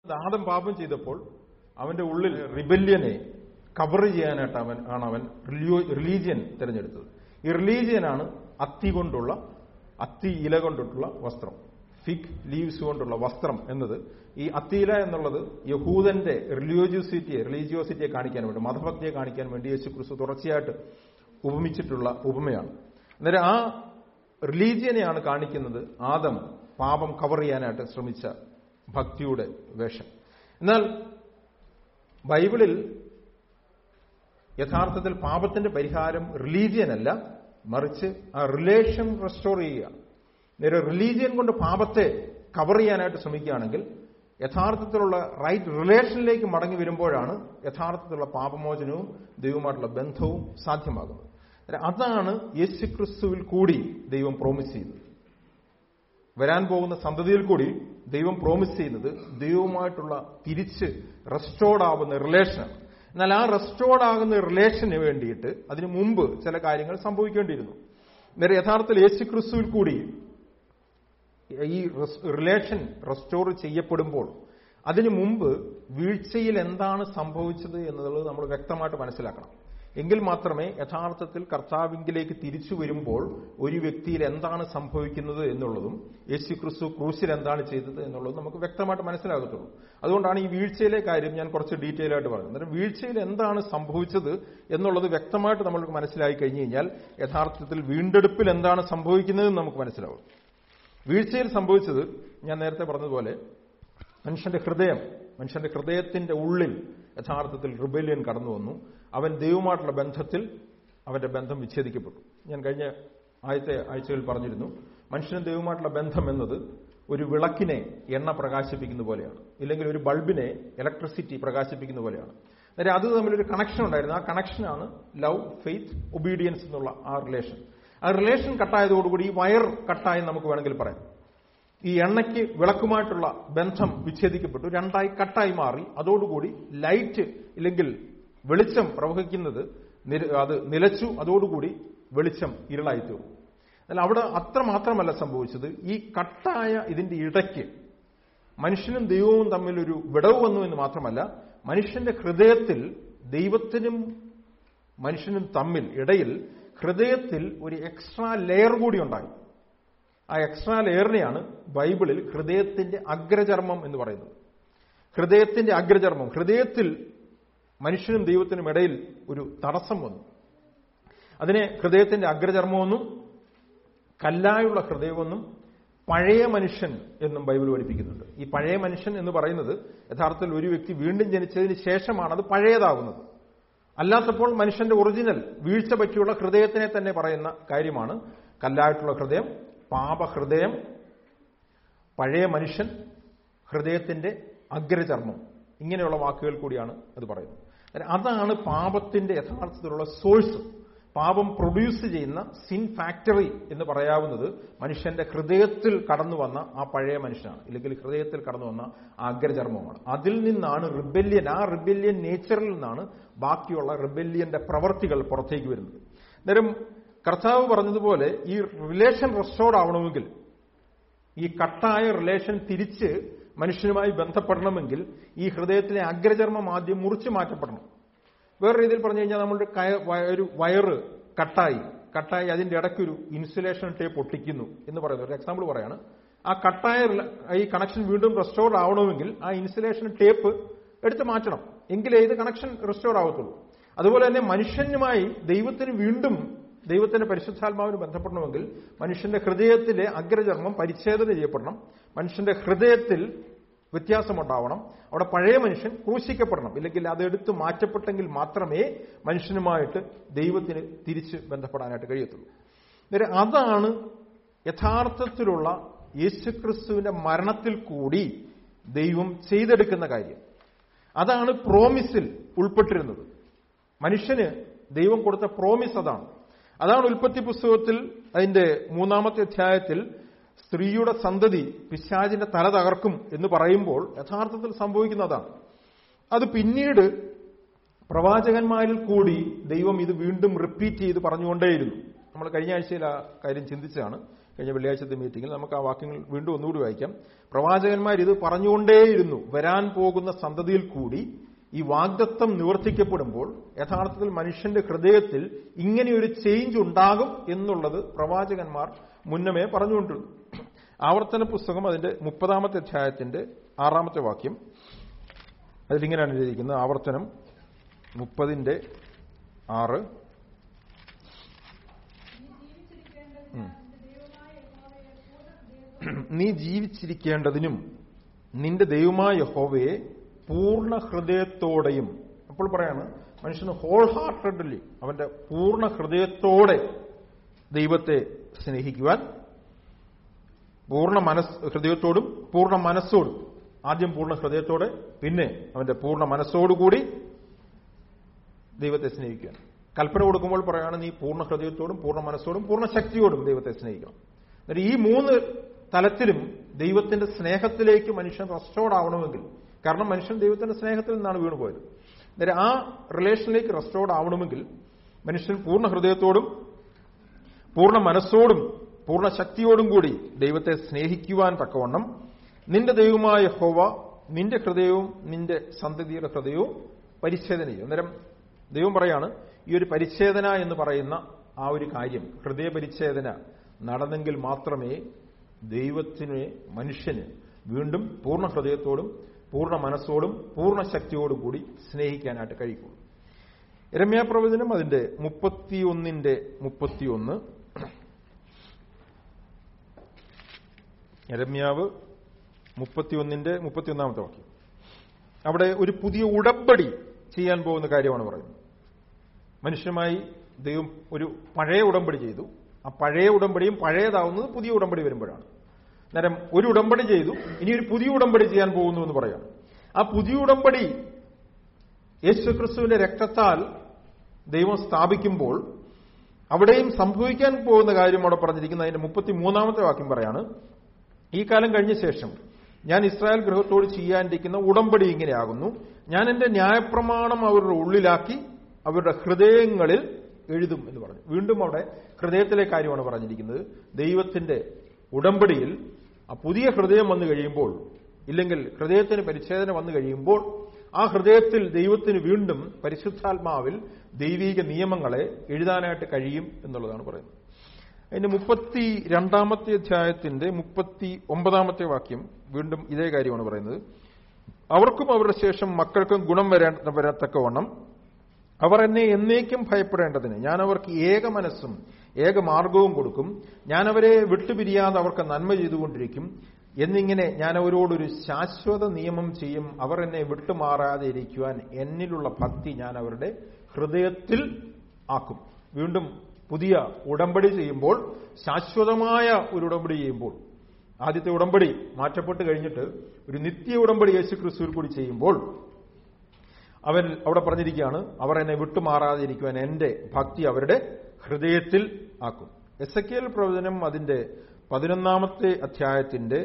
ആദം പാപം ചെയ്തപ്പോൾ അവന്റെ ഉള്ളിൽ റിബല്യനെ കവർ ചെയ്യാനായിട്ട് അവൻ ആണ് അവൻ റിലീജിയൻ തിരഞ്ഞെടുത്തത് ഈ റിലീജിയനാണ് അത്തി കൊണ്ടുള്ള അത്തി ഇല കൊണ്ടിട്ടുള്ള വസ്ത്രം ഫിഗ് ലീവ്സ് കൊണ്ടുള്ള വസ്ത്രം എന്നത് ഈ അത്തിയില എന്നുള്ളത് യഹൂദന്റെ റിലിയോജിയോസിറ്റിയെ റിലീജിയോസിറ്റിയെ കാണിക്കാൻ വേണ്ടി മതഭക്തിയെ കാണിക്കാൻ വേണ്ടി യേശു ക്രിസ്തു തുടർച്ചയായിട്ട് ഉപമിച്ചിട്ടുള്ള ഉപമയാണ് അന്നേരം ആ റിലീജിയനെയാണ് കാണിക്കുന്നത് ആദം പാപം കവർ ചെയ്യാനായിട്ട് ശ്രമിച്ച ഭക്തിയുടെ വേഷം എന്നാൽ ബൈബിളിൽ യഥാർത്ഥത്തിൽ പാപത്തിന്റെ പരിഹാരം റിലീജിയൻ അല്ല മറിച്ച് ആ റിലേഷൻ റെസ്റ്റോർ ചെയ്യുക നേരെ റിലീജിയൻ കൊണ്ട് പാപത്തെ കവർ ചെയ്യാനായിട്ട് ശ്രമിക്കുകയാണെങ്കിൽ യഥാർത്ഥത്തിലുള്ള റൈറ്റ് റിലേഷനിലേക്ക് മടങ്ങി വരുമ്പോഴാണ് യഥാർത്ഥത്തിലുള്ള പാപമോചനവും ദൈവവുമായിട്ടുള്ള ബന്ധവും സാധ്യമാകുന്നത് അതാണ് യേശുക്രിസ്തുവിൽ കൂടി ദൈവം പ്രോമിസ് ചെയ്യുന്നത് വരാൻ പോകുന്ന സന്തതിയിൽ കൂടി ദൈവം പ്രോമിസ് ചെയ്യുന്നത് ദൈവവുമായിട്ടുള്ള തിരിച്ച് റെസ്റ്റോർഡ് ആവുന്ന റിലേഷനാണ് എന്നാൽ ആ റെസ്റ്റോർഡ് ആകുന്ന റിലേഷന് വേണ്ടിയിട്ട് അതിനു മുമ്പ് ചില കാര്യങ്ങൾ സംഭവിക്കേണ്ടിയിരുന്നു നേരെ യഥാർത്ഥത്തിൽ യേശുക്രിസ്തുവിൽ കൂടി ഈ റിലേഷൻ റെസ്റ്റോർ ചെയ്യപ്പെടുമ്പോൾ അതിനു മുമ്പ് വീഴ്ചയിൽ എന്താണ് സംഭവിച്ചത് എന്നുള്ളത് നമ്മൾ വ്യക്തമായിട്ട് മനസ്സിലാക്കണം എങ്കിൽ മാത്രമേ യഥാർത്ഥത്തിൽ കർത്താവിങ്കിലേക്ക് തിരിച്ചു വരുമ്പോൾ ഒരു വ്യക്തിയിൽ എന്താണ് സംഭവിക്കുന്നത് എന്നുള്ളതും യേശു ക്രിസ്തു ക്രൂശിൽ എന്താണ് ചെയ്തത് എന്നുള്ളതും നമുക്ക് വ്യക്തമായിട്ട് മനസ്സിലാകത്തുള്ളൂ അതുകൊണ്ടാണ് ഈ വീഴ്ചയിലെ കാര്യം ഞാൻ കുറച്ച് ഡീറ്റെയിൽ ആയിട്ട് പറയുന്നത് അന്നേരം വീഴ്ചയിൽ എന്താണ് സംഭവിച്ചത് എന്നുള്ളത് വ്യക്തമായിട്ട് നമ്മൾക്ക് മനസ്സിലായി കഴിഞ്ഞു കഴിഞ്ഞാൽ യഥാർത്ഥത്തിൽ വീണ്ടെടുപ്പിൽ എന്താണ് സംഭവിക്കുന്നതെന്ന് നമുക്ക് മനസ്സിലാവും വീഴ്ചയിൽ സംഭവിച്ചത് ഞാൻ നേരത്തെ പറഞ്ഞതുപോലെ മനുഷ്യന്റെ ഹൃദയം മനുഷ്യന്റെ ഹൃദയത്തിന്റെ ഉള്ളിൽ യഥാർത്ഥത്തിൽ റിബല്യൻ കടന്നു വന്നു അവൻ ദൈവമായിട്ടുള്ള ബന്ധത്തിൽ അവന്റെ ബന്ധം വിച്ഛേദിക്കപ്പെട്ടു ഞാൻ കഴിഞ്ഞ ആദ്യത്തെ ആഴ്ചയിൽ പറഞ്ഞിരുന്നു മനുഷ്യനും ദൈവമായിട്ടുള്ള ബന്ധം എന്നത് ഒരു വിളക്കിനെ എണ്ണ പ്രകാശിപ്പിക്കുന്ന പോലെയാണ് ഇല്ലെങ്കിൽ ഒരു ബൾബിനെ ഇലക്ട്രിസിറ്റി പ്രകാശിപ്പിക്കുന്ന പോലെയാണ് അന്നേരം അത് തമ്മിലൊരു കണക്ഷൻ ഉണ്ടായിരുന്നു ആ കണക്ഷനാണ് ലവ് ഫെയ്ത്ത് ഒബീഡിയൻസ് എന്നുള്ള ആ റിലേഷൻ ആ റിലേഷൻ കട്ടായതോടുകൂടി ഈ വയർ കട്ടായി നമുക്ക് വേണമെങ്കിൽ പറയാം ഈ എണ്ണയ്ക്ക് വിളക്കുമായിട്ടുള്ള ബന്ധം വിച്ഛേദിക്കപ്പെട്ടു രണ്ടായി കട്ടായി മാറി അതോടുകൂടി ലൈറ്റ് ഇല്ലെങ്കിൽ വെളിച്ചം പ്രവഹിക്കുന്നത് അത് നിലച്ചു അതോടുകൂടി വെളിച്ചം ഇരുളായി തീർന്നു എന്നാൽ അവിടെ അത്ര മാത്രമല്ല സംഭവിച്ചത് ഈ കട്ടായ ഇതിന്റെ ഇടയ്ക്ക് മനുഷ്യനും ദൈവവും തമ്മിൽ ഒരു വിടവ് വന്നു എന്ന് മാത്രമല്ല മനുഷ്യന്റെ ഹൃദയത്തിൽ ദൈവത്തിനും മനുഷ്യനും തമ്മിൽ ഇടയിൽ ഹൃദയത്തിൽ ഒരു എക്സ്ട്രാ ലെയർ കൂടി ഉണ്ടായി ആ എക്സ്ട്രാ ലെയറിനെയാണ് ബൈബിളിൽ ഹൃദയത്തിന്റെ അഗ്രചർമ്മം എന്ന് പറയുന്നത് ഹൃദയത്തിന്റെ അഗ്രചർമ്മം ഹൃദയത്തിൽ മനുഷ്യനും ദൈവത്തിനും ഇടയിൽ ഒരു തടസ്സം വന്നു അതിനെ ഹൃദയത്തിന്റെ അഗ്രചർമ്മമെന്നും കല്ലായുള്ള ഹൃദയമെന്നും പഴയ മനുഷ്യൻ എന്നും ബൈബിൾ പഠിപ്പിക്കുന്നുണ്ട് ഈ പഴയ മനുഷ്യൻ എന്ന് പറയുന്നത് യഥാർത്ഥത്തിൽ ഒരു വ്യക്തി വീണ്ടും ജനിച്ചതിന് ശേഷമാണ് അത് പഴയതാകുന്നത് അല്ലാത്തപ്പോൾ മനുഷ്യന്റെ ഒറിജിനൽ വീഴ്ച പറ്റിയുള്ള ഹൃദയത്തിനെ തന്നെ പറയുന്ന കാര്യമാണ് കല്ലായിട്ടുള്ള ഹൃദയം പാപഹൃദയം പഴയ മനുഷ്യൻ ഹൃദയത്തിന്റെ അഗ്രചർമ്മം ഇങ്ങനെയുള്ള വാക്കുകൾ കൂടിയാണ് അത് പറയുന്നത് അതാണ് പാപത്തിന്റെ യഥാർത്ഥത്തിലുള്ള സോഴ്സ് പാപം പ്രൊഡ്യൂസ് ചെയ്യുന്ന സിൻ ഫാക്ടറി എന്ന് പറയാവുന്നത് മനുഷ്യന്റെ ഹൃദയത്തിൽ കടന്നു വന്ന ആ പഴയ മനുഷ്യനാണ് ഇല്ലെങ്കിൽ ഹൃദയത്തിൽ കടന്നു വന്ന ആ അഗ്രചർമ്മമാണ് അതിൽ നിന്നാണ് റിബല്യൻ ആ റിബല്യൻ നേച്ചറിൽ നിന്നാണ് ബാക്കിയുള്ള റിബല്യന്റെ പ്രവർത്തികൾ പുറത്തേക്ക് വരുന്നത് അന്നേരം കർത്താവ് പറഞ്ഞതുപോലെ ഈ റിലേഷൻ റെസ്റ്റോർഡ് ആവണമെങ്കിൽ ഈ കട്ടായ റിലേഷൻ തിരിച്ച് മനുഷ്യനുമായി ബന്ധപ്പെടണമെങ്കിൽ ഈ ഹൃദയത്തിലെ അഗ്രചർമ്മം ആദ്യം മുറിച്ചു മാറ്റപ്പെടണം വേറെ രീതിയിൽ പറഞ്ഞു കഴിഞ്ഞാൽ നമ്മളുടെ ഒരു വയറ് കട്ടായി കട്ടായി അതിന്റെ ഇടയ്ക്കൊരു ഇൻസുലേഷൻ ടേപ്പ് ഒട്ടിക്കുന്നു എന്ന് പറയുന്നത് ഒരു എക്സാമ്പിൾ പറയാണ് ആ കട്ടായ ഈ കണക്ഷൻ വീണ്ടും റെസ്റ്റോർഡ് ആവണമെങ്കിൽ ആ ഇൻസുലേഷൻ ടേപ്പ് എടുത്ത് മാറ്റണം എങ്കിലേ ഇത് കണക്ഷൻ റെസ്റ്റോർഡ് ആവത്തുള്ളൂ അതുപോലെ തന്നെ മനുഷ്യനുമായി ദൈവത്തിന് വീണ്ടും ദൈവത്തിന്റെ പരിശുദ്ധാത്മാവിന് ബന്ധപ്പെടണമെങ്കിൽ മനുഷ്യന്റെ ഹൃദയത്തിലെ അഗ്രചർമ്മം പരിച്ഛേദന ചെയ്യപ്പെടണം മനുഷ്യന്റെ ഹൃദയത്തിൽ വ്യത്യാസമുണ്ടാവണം അവിടെ പഴയ മനുഷ്യൻ ക്രൂശിക്കപ്പെടണം ഇല്ലെങ്കിൽ അതെടുത്ത് മാറ്റപ്പെട്ടെങ്കിൽ മാത്രമേ മനുഷ്യനുമായിട്ട് ദൈവത്തിന് തിരിച്ച് ബന്ധപ്പെടാനായിട്ട് കഴിയത്തുള്ളൂ നേരെ അതാണ് യഥാർത്ഥത്തിലുള്ള യേശുക്രിസ്തുവിന്റെ മരണത്തിൽ കൂടി ദൈവം ചെയ്തെടുക്കുന്ന കാര്യം അതാണ് പ്രോമിസിൽ ഉൾപ്പെട്ടിരുന്നത് മനുഷ്യന് ദൈവം കൊടുത്ത പ്രോമിസ് അതാണ് അതാണ് ഉൽപ്പത്തി പുസ്തകത്തിൽ അതിന്റെ മൂന്നാമത്തെ അധ്യായത്തിൽ സ്ത്രീയുടെ സന്തതി പിശാചിന്റെ തല തകർക്കും എന്ന് പറയുമ്പോൾ യഥാർത്ഥത്തിൽ സംഭവിക്കുന്നതാണ് അത് പിന്നീട് പ്രവാചകന്മാരിൽ കൂടി ദൈവം ഇത് വീണ്ടും റിപ്പീറ്റ് ചെയ്ത് പറഞ്ഞുകൊണ്ടേയിരുന്നു നമ്മൾ കഴിഞ്ഞ ആഴ്ചയിൽ ആ കാര്യം ചിന്തിച്ചതാണ് കഴിഞ്ഞ വെള്ളിയാഴ്ചത്തെ മീറ്റിംഗിൽ നമുക്ക് ആ വാക്യങ്ങൾ വീണ്ടും ഒന്നുകൂടി വായിക്കാം പ്രവാചകന്മാർ ഇത് പറഞ്ഞുകൊണ്ടേയിരുന്നു വരാൻ പോകുന്ന സന്തതിയിൽ കൂടി ഈ വാഗ്ദത്തം നിവർത്തിക്കപ്പെടുമ്പോൾ യഥാർത്ഥത്തിൽ മനുഷ്യന്റെ ഹൃദയത്തിൽ ഇങ്ങനെയൊരു ചേഞ്ച് ഉണ്ടാകും എന്നുള്ളത് പ്രവാചകന്മാർ മുന്നമേ പറഞ്ഞുകൊണ്ടിരുന്നു ആവർത്തന പുസ്തകം അതിന്റെ മുപ്പതാമത്തെ അധ്യായത്തിന്റെ ആറാമത്തെ വാക്യം അതിലിങ്ങനെയാണ് എഴുതിയിരിക്കുന്നത് ആവർത്തനം മുപ്പതിന്റെ ആറ് നീ ജീവിച്ചിരിക്കേണ്ടതിനും നിന്റെ ദൈവമായ യഹോവയെ പൂർണ്ണ ഹൃദയത്തോടെയും അപ്പോൾ പറയാണ് മനുഷ്യന് ഹോൾ ഹാർട്ടഡ്ലി അവന്റെ പൂർണ്ണ ഹൃദയത്തോടെ ദൈവത്തെ സ്നേഹിക്കുവാൻ പൂർണ്ണ മനസ് ഹൃദയത്തോടും പൂർണ്ണ മനസ്സോടും ആദ്യം പൂർണ്ണ ഹൃദയത്തോടെ പിന്നെ അവന്റെ പൂർണ്ണ മനസ്സോടുകൂടി ദൈവത്തെ സ്നേഹിക്കുക കൽപ്പന കൊടുക്കുമ്പോൾ പറയാണ് നീ പൂർണ്ണ ഹൃദയത്തോടും പൂർണ്ണ മനസ്സോടും പൂർണ്ണ ശക്തിയോടും ദൈവത്തെ സ്നേഹിക്കണം എന്നിട്ട് ഈ മൂന്ന് തലത്തിലും ദൈവത്തിന്റെ സ്നേഹത്തിലേക്ക് മനുഷ്യൻ റെസ്റ്റോർഡ് ആവണമെങ്കിൽ കാരണം മനുഷ്യൻ ദൈവത്തിന്റെ സ്നേഹത്തിൽ നിന്നാണ് വീണുപോയത് അന്നേരം ആ റിലേഷനിലേക്ക് റെസ്റ്റോർഡ് ആവണമെങ്കിൽ മനുഷ്യൻ പൂർണ്ണ ഹൃദയത്തോടും പൂർണ്ണ മനസ്സോടും പൂർണ്ണ ശക്തിയോടും കൂടി ദൈവത്തെ സ്നേഹിക്കുവാൻ തക്കവണ്ണം നിന്റെ ദൈവമായ ഹോവ നിന്റെ ഹൃദയവും നിന്റെ സന്തതിയുടെ ഹൃദയവും പരിച്ഛേദന ചെയ്യും അന്നേരം ദൈവം പറയാണ് ഈ ഒരു പരിച്ഛേദന എന്ന് പറയുന്ന ആ ഒരു കാര്യം ഹൃദയ പരിച്ഛേദന നടന്നെങ്കിൽ മാത്രമേ ദൈവത്തിന് മനുഷ്യന് വീണ്ടും പൂർണ്ണ ഹൃദയത്തോടും പൂർണ്ണ മനസ്സോടും പൂർണ്ണ ശക്തിയോടും കൂടി സ്നേഹിക്കാനായിട്ട് കഴിയുള്ളൂ രമ്യ പ്രവചനം അതിന്റെ മുപ്പത്തിയൊന്നിന്റെ മുപ്പത്തിയൊന്ന് രമ്യാവ് മുപ്പത്തിയൊന്നിന്റെ മുപ്പത്തിയൊന്നാമത്തെ വാക്യം അവിടെ ഒരു പുതിയ ഉടമ്പടി ചെയ്യാൻ പോകുന്ന കാര്യമാണ് പറയുന്നത് മനുഷ്യനുമായി ദൈവം ഒരു പഴയ ഉടമ്പടി ചെയ്തു ആ പഴയ ഉടമ്പടിയും പഴയതാവുന്നത് പുതിയ ഉടമ്പടി വരുമ്പോഴാണ് നേരം ഒരു ഉടമ്പടി ചെയ്തു ഇനി ഒരു പുതിയ ഉടമ്പടി ചെയ്യാൻ പോകുന്നു എന്ന് പറയാണ് ആ പുതിയ ഉടമ്പടി യേശുക്രിസ്തുവിന്റെ രക്തത്താൽ ദൈവം സ്ഥാപിക്കുമ്പോൾ അവിടെയും സംഭവിക്കാൻ പോകുന്ന കാര്യം അവിടെ പറഞ്ഞിരിക്കുന്ന അതിന്റെ മുപ്പത്തി മൂന്നാമത്തെ വാക്യം പറയാണ് ഈ കാലം കഴിഞ്ഞ ശേഷം ഞാൻ ഇസ്രായേൽ ഗൃഹത്തോട് ചെയ്യാനിരിക്കുന്ന ഉടമ്പടി ഇങ്ങനെയാകുന്നു ഞാൻ എന്റെ ന്യായപ്രമാണം അവരുടെ ഉള്ളിലാക്കി അവരുടെ ഹൃദയങ്ങളിൽ എഴുതും എന്ന് പറഞ്ഞു വീണ്ടും അവിടെ ഹൃദയത്തിലെ കാര്യമാണ് പറഞ്ഞിരിക്കുന്നത് ദൈവത്തിന്റെ ഉടമ്പടിയിൽ ആ പുതിയ ഹൃദയം വന്നു കഴിയുമ്പോൾ ഇല്ലെങ്കിൽ ഹൃദയത്തിന് പരിച്ഛേദന വന്നു കഴിയുമ്പോൾ ആ ഹൃദയത്തിൽ ദൈവത്തിന് വീണ്ടും പരിശുദ്ധാത്മാവിൽ ദൈവീക നിയമങ്ങളെ എഴുതാനായിട്ട് കഴിയും എന്നുള്ളതാണ് പറയുന്നത് അതിന്റെ മുപ്പത്തി രണ്ടാമത്തെ അധ്യായത്തിന്റെ മുപ്പത്തി ഒമ്പതാമത്തെ വാക്യം വീണ്ടും ഇതേ കാര്യമാണ് പറയുന്നത് അവർക്കും അവരുടെ ശേഷം മക്കൾക്കും ഗുണം വരാൻ വരത്തക്കവണ്ണം അവർ എന്നെ എന്നേക്കും ഭയപ്പെടേണ്ടതിന് ഞാൻ അവർക്ക് ഏക മനസ്സും ഏക മാർഗവും കൊടുക്കും ഞാൻ അവരെ വിട്ടുപിരിയാതെ അവർക്ക് നന്മ ചെയ്തുകൊണ്ടിരിക്കും എന്നിങ്ങനെ ഞാൻ അവരോടൊരു ശാശ്വത നിയമം ചെയ്യും അവർ എന്നെ വിട്ടുമാറാതെ ഇരിക്കുവാൻ എന്നിലുള്ള ഭക്തി ഞാൻ അവരുടെ ഹൃദയത്തിൽ ആക്കും വീണ്ടും പുതിയ ഉടമ്പടി ചെയ്യുമ്പോൾ ശാശ്വതമായ ഒരു ഉടമ്പടി ചെയ്യുമ്പോൾ ആദ്യത്തെ ഉടമ്പടി മാറ്റപ്പെട്ട് കഴിഞ്ഞിട്ട് ഒരു നിത്യ ഉടമ്പടി യേശു ക്രിസ്തുവിൽ കൂടി ചെയ്യുമ്പോൾ അവൻ അവിടെ പറഞ്ഞിരിക്കുകയാണ് അവർ എന്നെ വിട്ടുമാറാതെ ഇരിക്കുവാൻ എന്റെ ഭക്തി അവരുടെ ഹൃദയത്തിൽ ആക്കും എസ് എ കെൽ പ്രവചനം അതിന്റെ പതിനൊന്നാമത്തെ അധ്യായത്തിന്റെ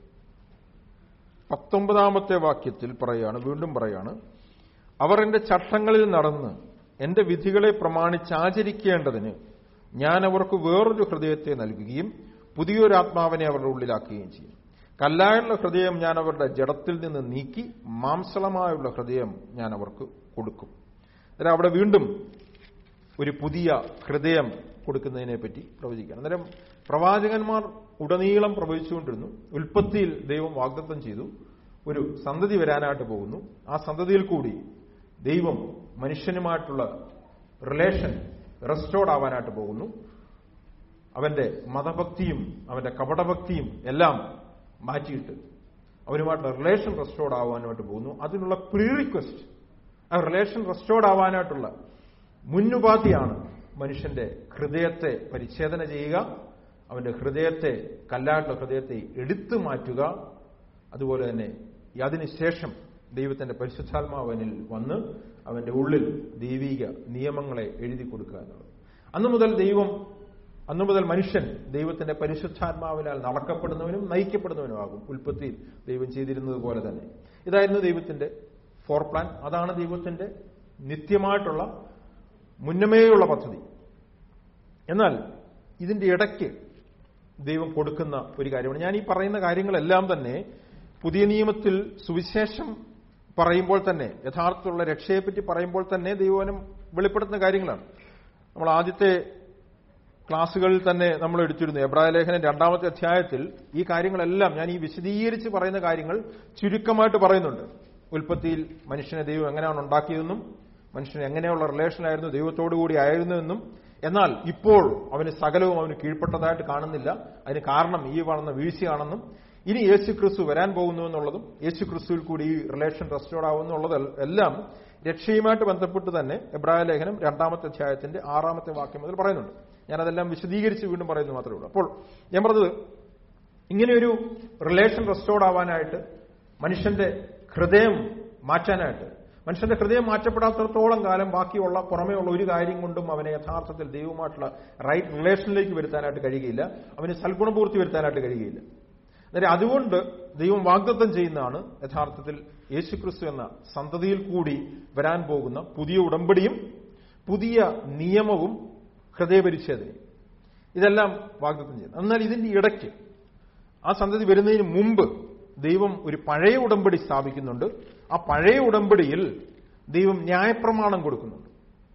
പത്തൊമ്പതാമത്തെ വാക്യത്തിൽ പറയാണ് വീണ്ടും പറയാണ് അവർ എന്റെ ചട്ടങ്ങളിൽ നടന്ന് എന്റെ വിധികളെ പ്രമാണിച്ചാചരിക്കേണ്ടതിന് ഞാൻ അവർക്ക് വേറൊരു ഹൃദയത്തെ നൽകുകയും പുതിയൊരു ആത്മാവിനെ അവരുടെ ഉള്ളിലാക്കുകയും ചെയ്യും കല്ലായുള്ള ഹൃദയം ഞാൻ അവരുടെ ജഡത്തിൽ നിന്ന് നീക്കി മാംസളമായുള്ള ഹൃദയം ഞാൻ അവർക്ക് കൊടുക്കും അന്നേരം അവിടെ വീണ്ടും ഒരു പുതിയ ഹൃദയം കൊടുക്കുന്നതിനെ പറ്റി പ്രവചിക്കുകയാണ് അന്നേരം പ്രവാചകന്മാർ ഉടനീളം പ്രവചിച്ചുകൊണ്ടിരുന്നു ഉൽപ്പത്തിയിൽ ദൈവം വാഗ്ദത്തം ചെയ്തു ഒരു സന്തതി വരാനായിട്ട് പോകുന്നു ആ സന്തതിയിൽ കൂടി ദൈവം മനുഷ്യനുമായിട്ടുള്ള റിലേഷൻ റെസ്റ്റോർഡ് ആവാനായിട്ട് പോകുന്നു അവന്റെ മതഭക്തിയും അവന്റെ കപടഭക്തിയും എല്ലാം മാറ്റിയിട്ട് അവരുമായിട്ടുള്ള റിലേഷൻ റെസ്റ്റോർഡ് ആവാനായിട്ട് പോകുന്നു അതിനുള്ള പ്രീ റിക്വസ്റ്റ് ആ റിലേഷൻ റെസ്റ്റോർഡ് ആവാനായിട്ടുള്ള മുന്നുപാധിയാണ് മനുഷ്യന്റെ ഹൃദയത്തെ പരിച്ഛേദന ചെയ്യുക അവന്റെ ഹൃദയത്തെ കല്ലാട്ടുള്ള ഹൃദയത്തെ എടുത്തു മാറ്റുക അതുപോലെ തന്നെ അതിനുശേഷം ദൈവത്തിന്റെ പരിശുദ്ധാത്മാവനിൽ വന്ന് അവന്റെ ഉള്ളിൽ ദൈവിക നിയമങ്ങളെ എഴുതി കൊടുക്കുക എന്നുള്ളത് അന്നു മുതൽ ദൈവം അന്നു മുതൽ മനുഷ്യൻ ദൈവത്തിന്റെ പരിശുദ്ധാത്മാവിനാൽ നടക്കപ്പെടുന്നവനും നയിക്കപ്പെടുന്നവനുമാകും ഉൽപ്പത്തിയിൽ ദൈവം ചെയ്തിരുന്നത് പോലെ തന്നെ ഇതായിരുന്നു ദൈവത്തിന്റെ ഫോർ പ്ലാൻ അതാണ് ദൈവത്തിന്റെ നിത്യമായിട്ടുള്ള മുന്നമേയുള്ള പദ്ധതി എന്നാൽ ഇതിന്റെ ഇടയ്ക്ക് ദൈവം കൊടുക്കുന്ന ഒരു കാര്യമാണ് ഞാൻ ഈ പറയുന്ന കാര്യങ്ങളെല്ലാം തന്നെ പുതിയ നിയമത്തിൽ സുവിശേഷം പറയുമ്പോൾ തന്നെ യഥാർത്ഥത്തിലുള്ള രക്ഷയെപ്പറ്റി പറയുമ്പോൾ തന്നെ ദൈവവനം വെളിപ്പെടുത്തുന്ന കാര്യങ്ങളാണ് നമ്മൾ ആദ്യത്തെ ക്ലാസ്സുകളിൽ തന്നെ നമ്മൾ എടുത്തിരുന്നു എബ്രായ ലേഖനം രണ്ടാമത്തെ അധ്യായത്തിൽ ഈ കാര്യങ്ങളെല്ലാം ഞാൻ ഈ വിശദീകരിച്ച് പറയുന്ന കാര്യങ്ങൾ ചുരുക്കമായിട്ട് പറയുന്നുണ്ട് ഉൽപ്പത്തിയിൽ മനുഷ്യനെ ദൈവം എങ്ങനെയാണ് ഉണ്ടാക്കിയതെന്നും മനുഷ്യന് എങ്ങനെയുള്ള റിലേഷനായിരുന്നു ദൈവത്തോടു കൂടി ആയിരുന്നുവെന്നും എന്നാൽ ഇപ്പോൾ അവന് സകലവും അവന് കീഴ്പ്പെട്ടതായിട്ട് കാണുന്നില്ല അതിന് കാരണം ഈ വളർന്ന വീഴ്ചയാണെന്നും ഇനി യേശു ക്രിസ്തു വരാൻ പോകുന്നു എന്നുള്ളതും യേശു ക്രിസ്തുവിൽ കൂടി ഈ റിലേഷൻ റെസ്റ്റോർഡ് ആവുമെന്നുള്ളത് എല്ലാം രക്ഷയുമായിട്ട് ബന്ധപ്പെട്ട് തന്നെ എബ്രായ ലേഖനം രണ്ടാമത്തെ അധ്യായത്തിന്റെ ആറാമത്തെ വാക്യം മുതൽ പറയുന്നുണ്ട് ഞാനതെല്ലാം വിശദീകരിച്ച് വീണ്ടും പറയുന്നു മാത്രമേ ഉള്ളൂ അപ്പോൾ ഞാൻ പറഞ്ഞത് ഇങ്ങനെയൊരു റിലേഷൻ റെസ്റ്റോർഡ് ആവാനായിട്ട് മനുഷ്യന്റെ ഹൃദയം മാറ്റാനായിട്ട് മനുഷ്യന്റെ ഹൃദയം മാറ്റപ്പെടാത്തടത്തോളം കാലം ബാക്കിയുള്ള പുറമേയുള്ള ഒരു കാര്യം കൊണ്ടും അവനെ യഥാർത്ഥത്തിൽ ദൈവമായിട്ടുള്ള റൈറ്റ് റിലേഷനിലേക്ക് വരുത്താനായിട്ട് കഴിയുകയില്ല അവന് സൽഗുണപൂർത്തി വരുത്താനായിട്ട് കഴിയുകയില്ല അന്നേരം അതുകൊണ്ട് ദൈവം വാഗ്ദത്തം ചെയ്യുന്നതാണ് യഥാർത്ഥത്തിൽ യേശുക്രിസ്തു എന്ന സന്തതിയിൽ കൂടി വരാൻ പോകുന്ന പുതിയ ഉടമ്പടിയും പുതിയ നിയമവും ഹൃദയപരിച്ഛേദനയും ഇതെല്ലാം വാഗ്ദത്തം ചെയ്യുന്നു എന്നാൽ ഇതിന്റെ ഇടയ്ക്ക് ആ സന്തതി വരുന്നതിന് മുമ്പ് ദൈവം ഒരു പഴയ ഉടമ്പടി സ്ഥാപിക്കുന്നുണ്ട് ആ പഴയ ഉടമ്പടിയിൽ ദൈവം ന്യായപ്രമാണം കൊടുക്കുന്നുണ്ട്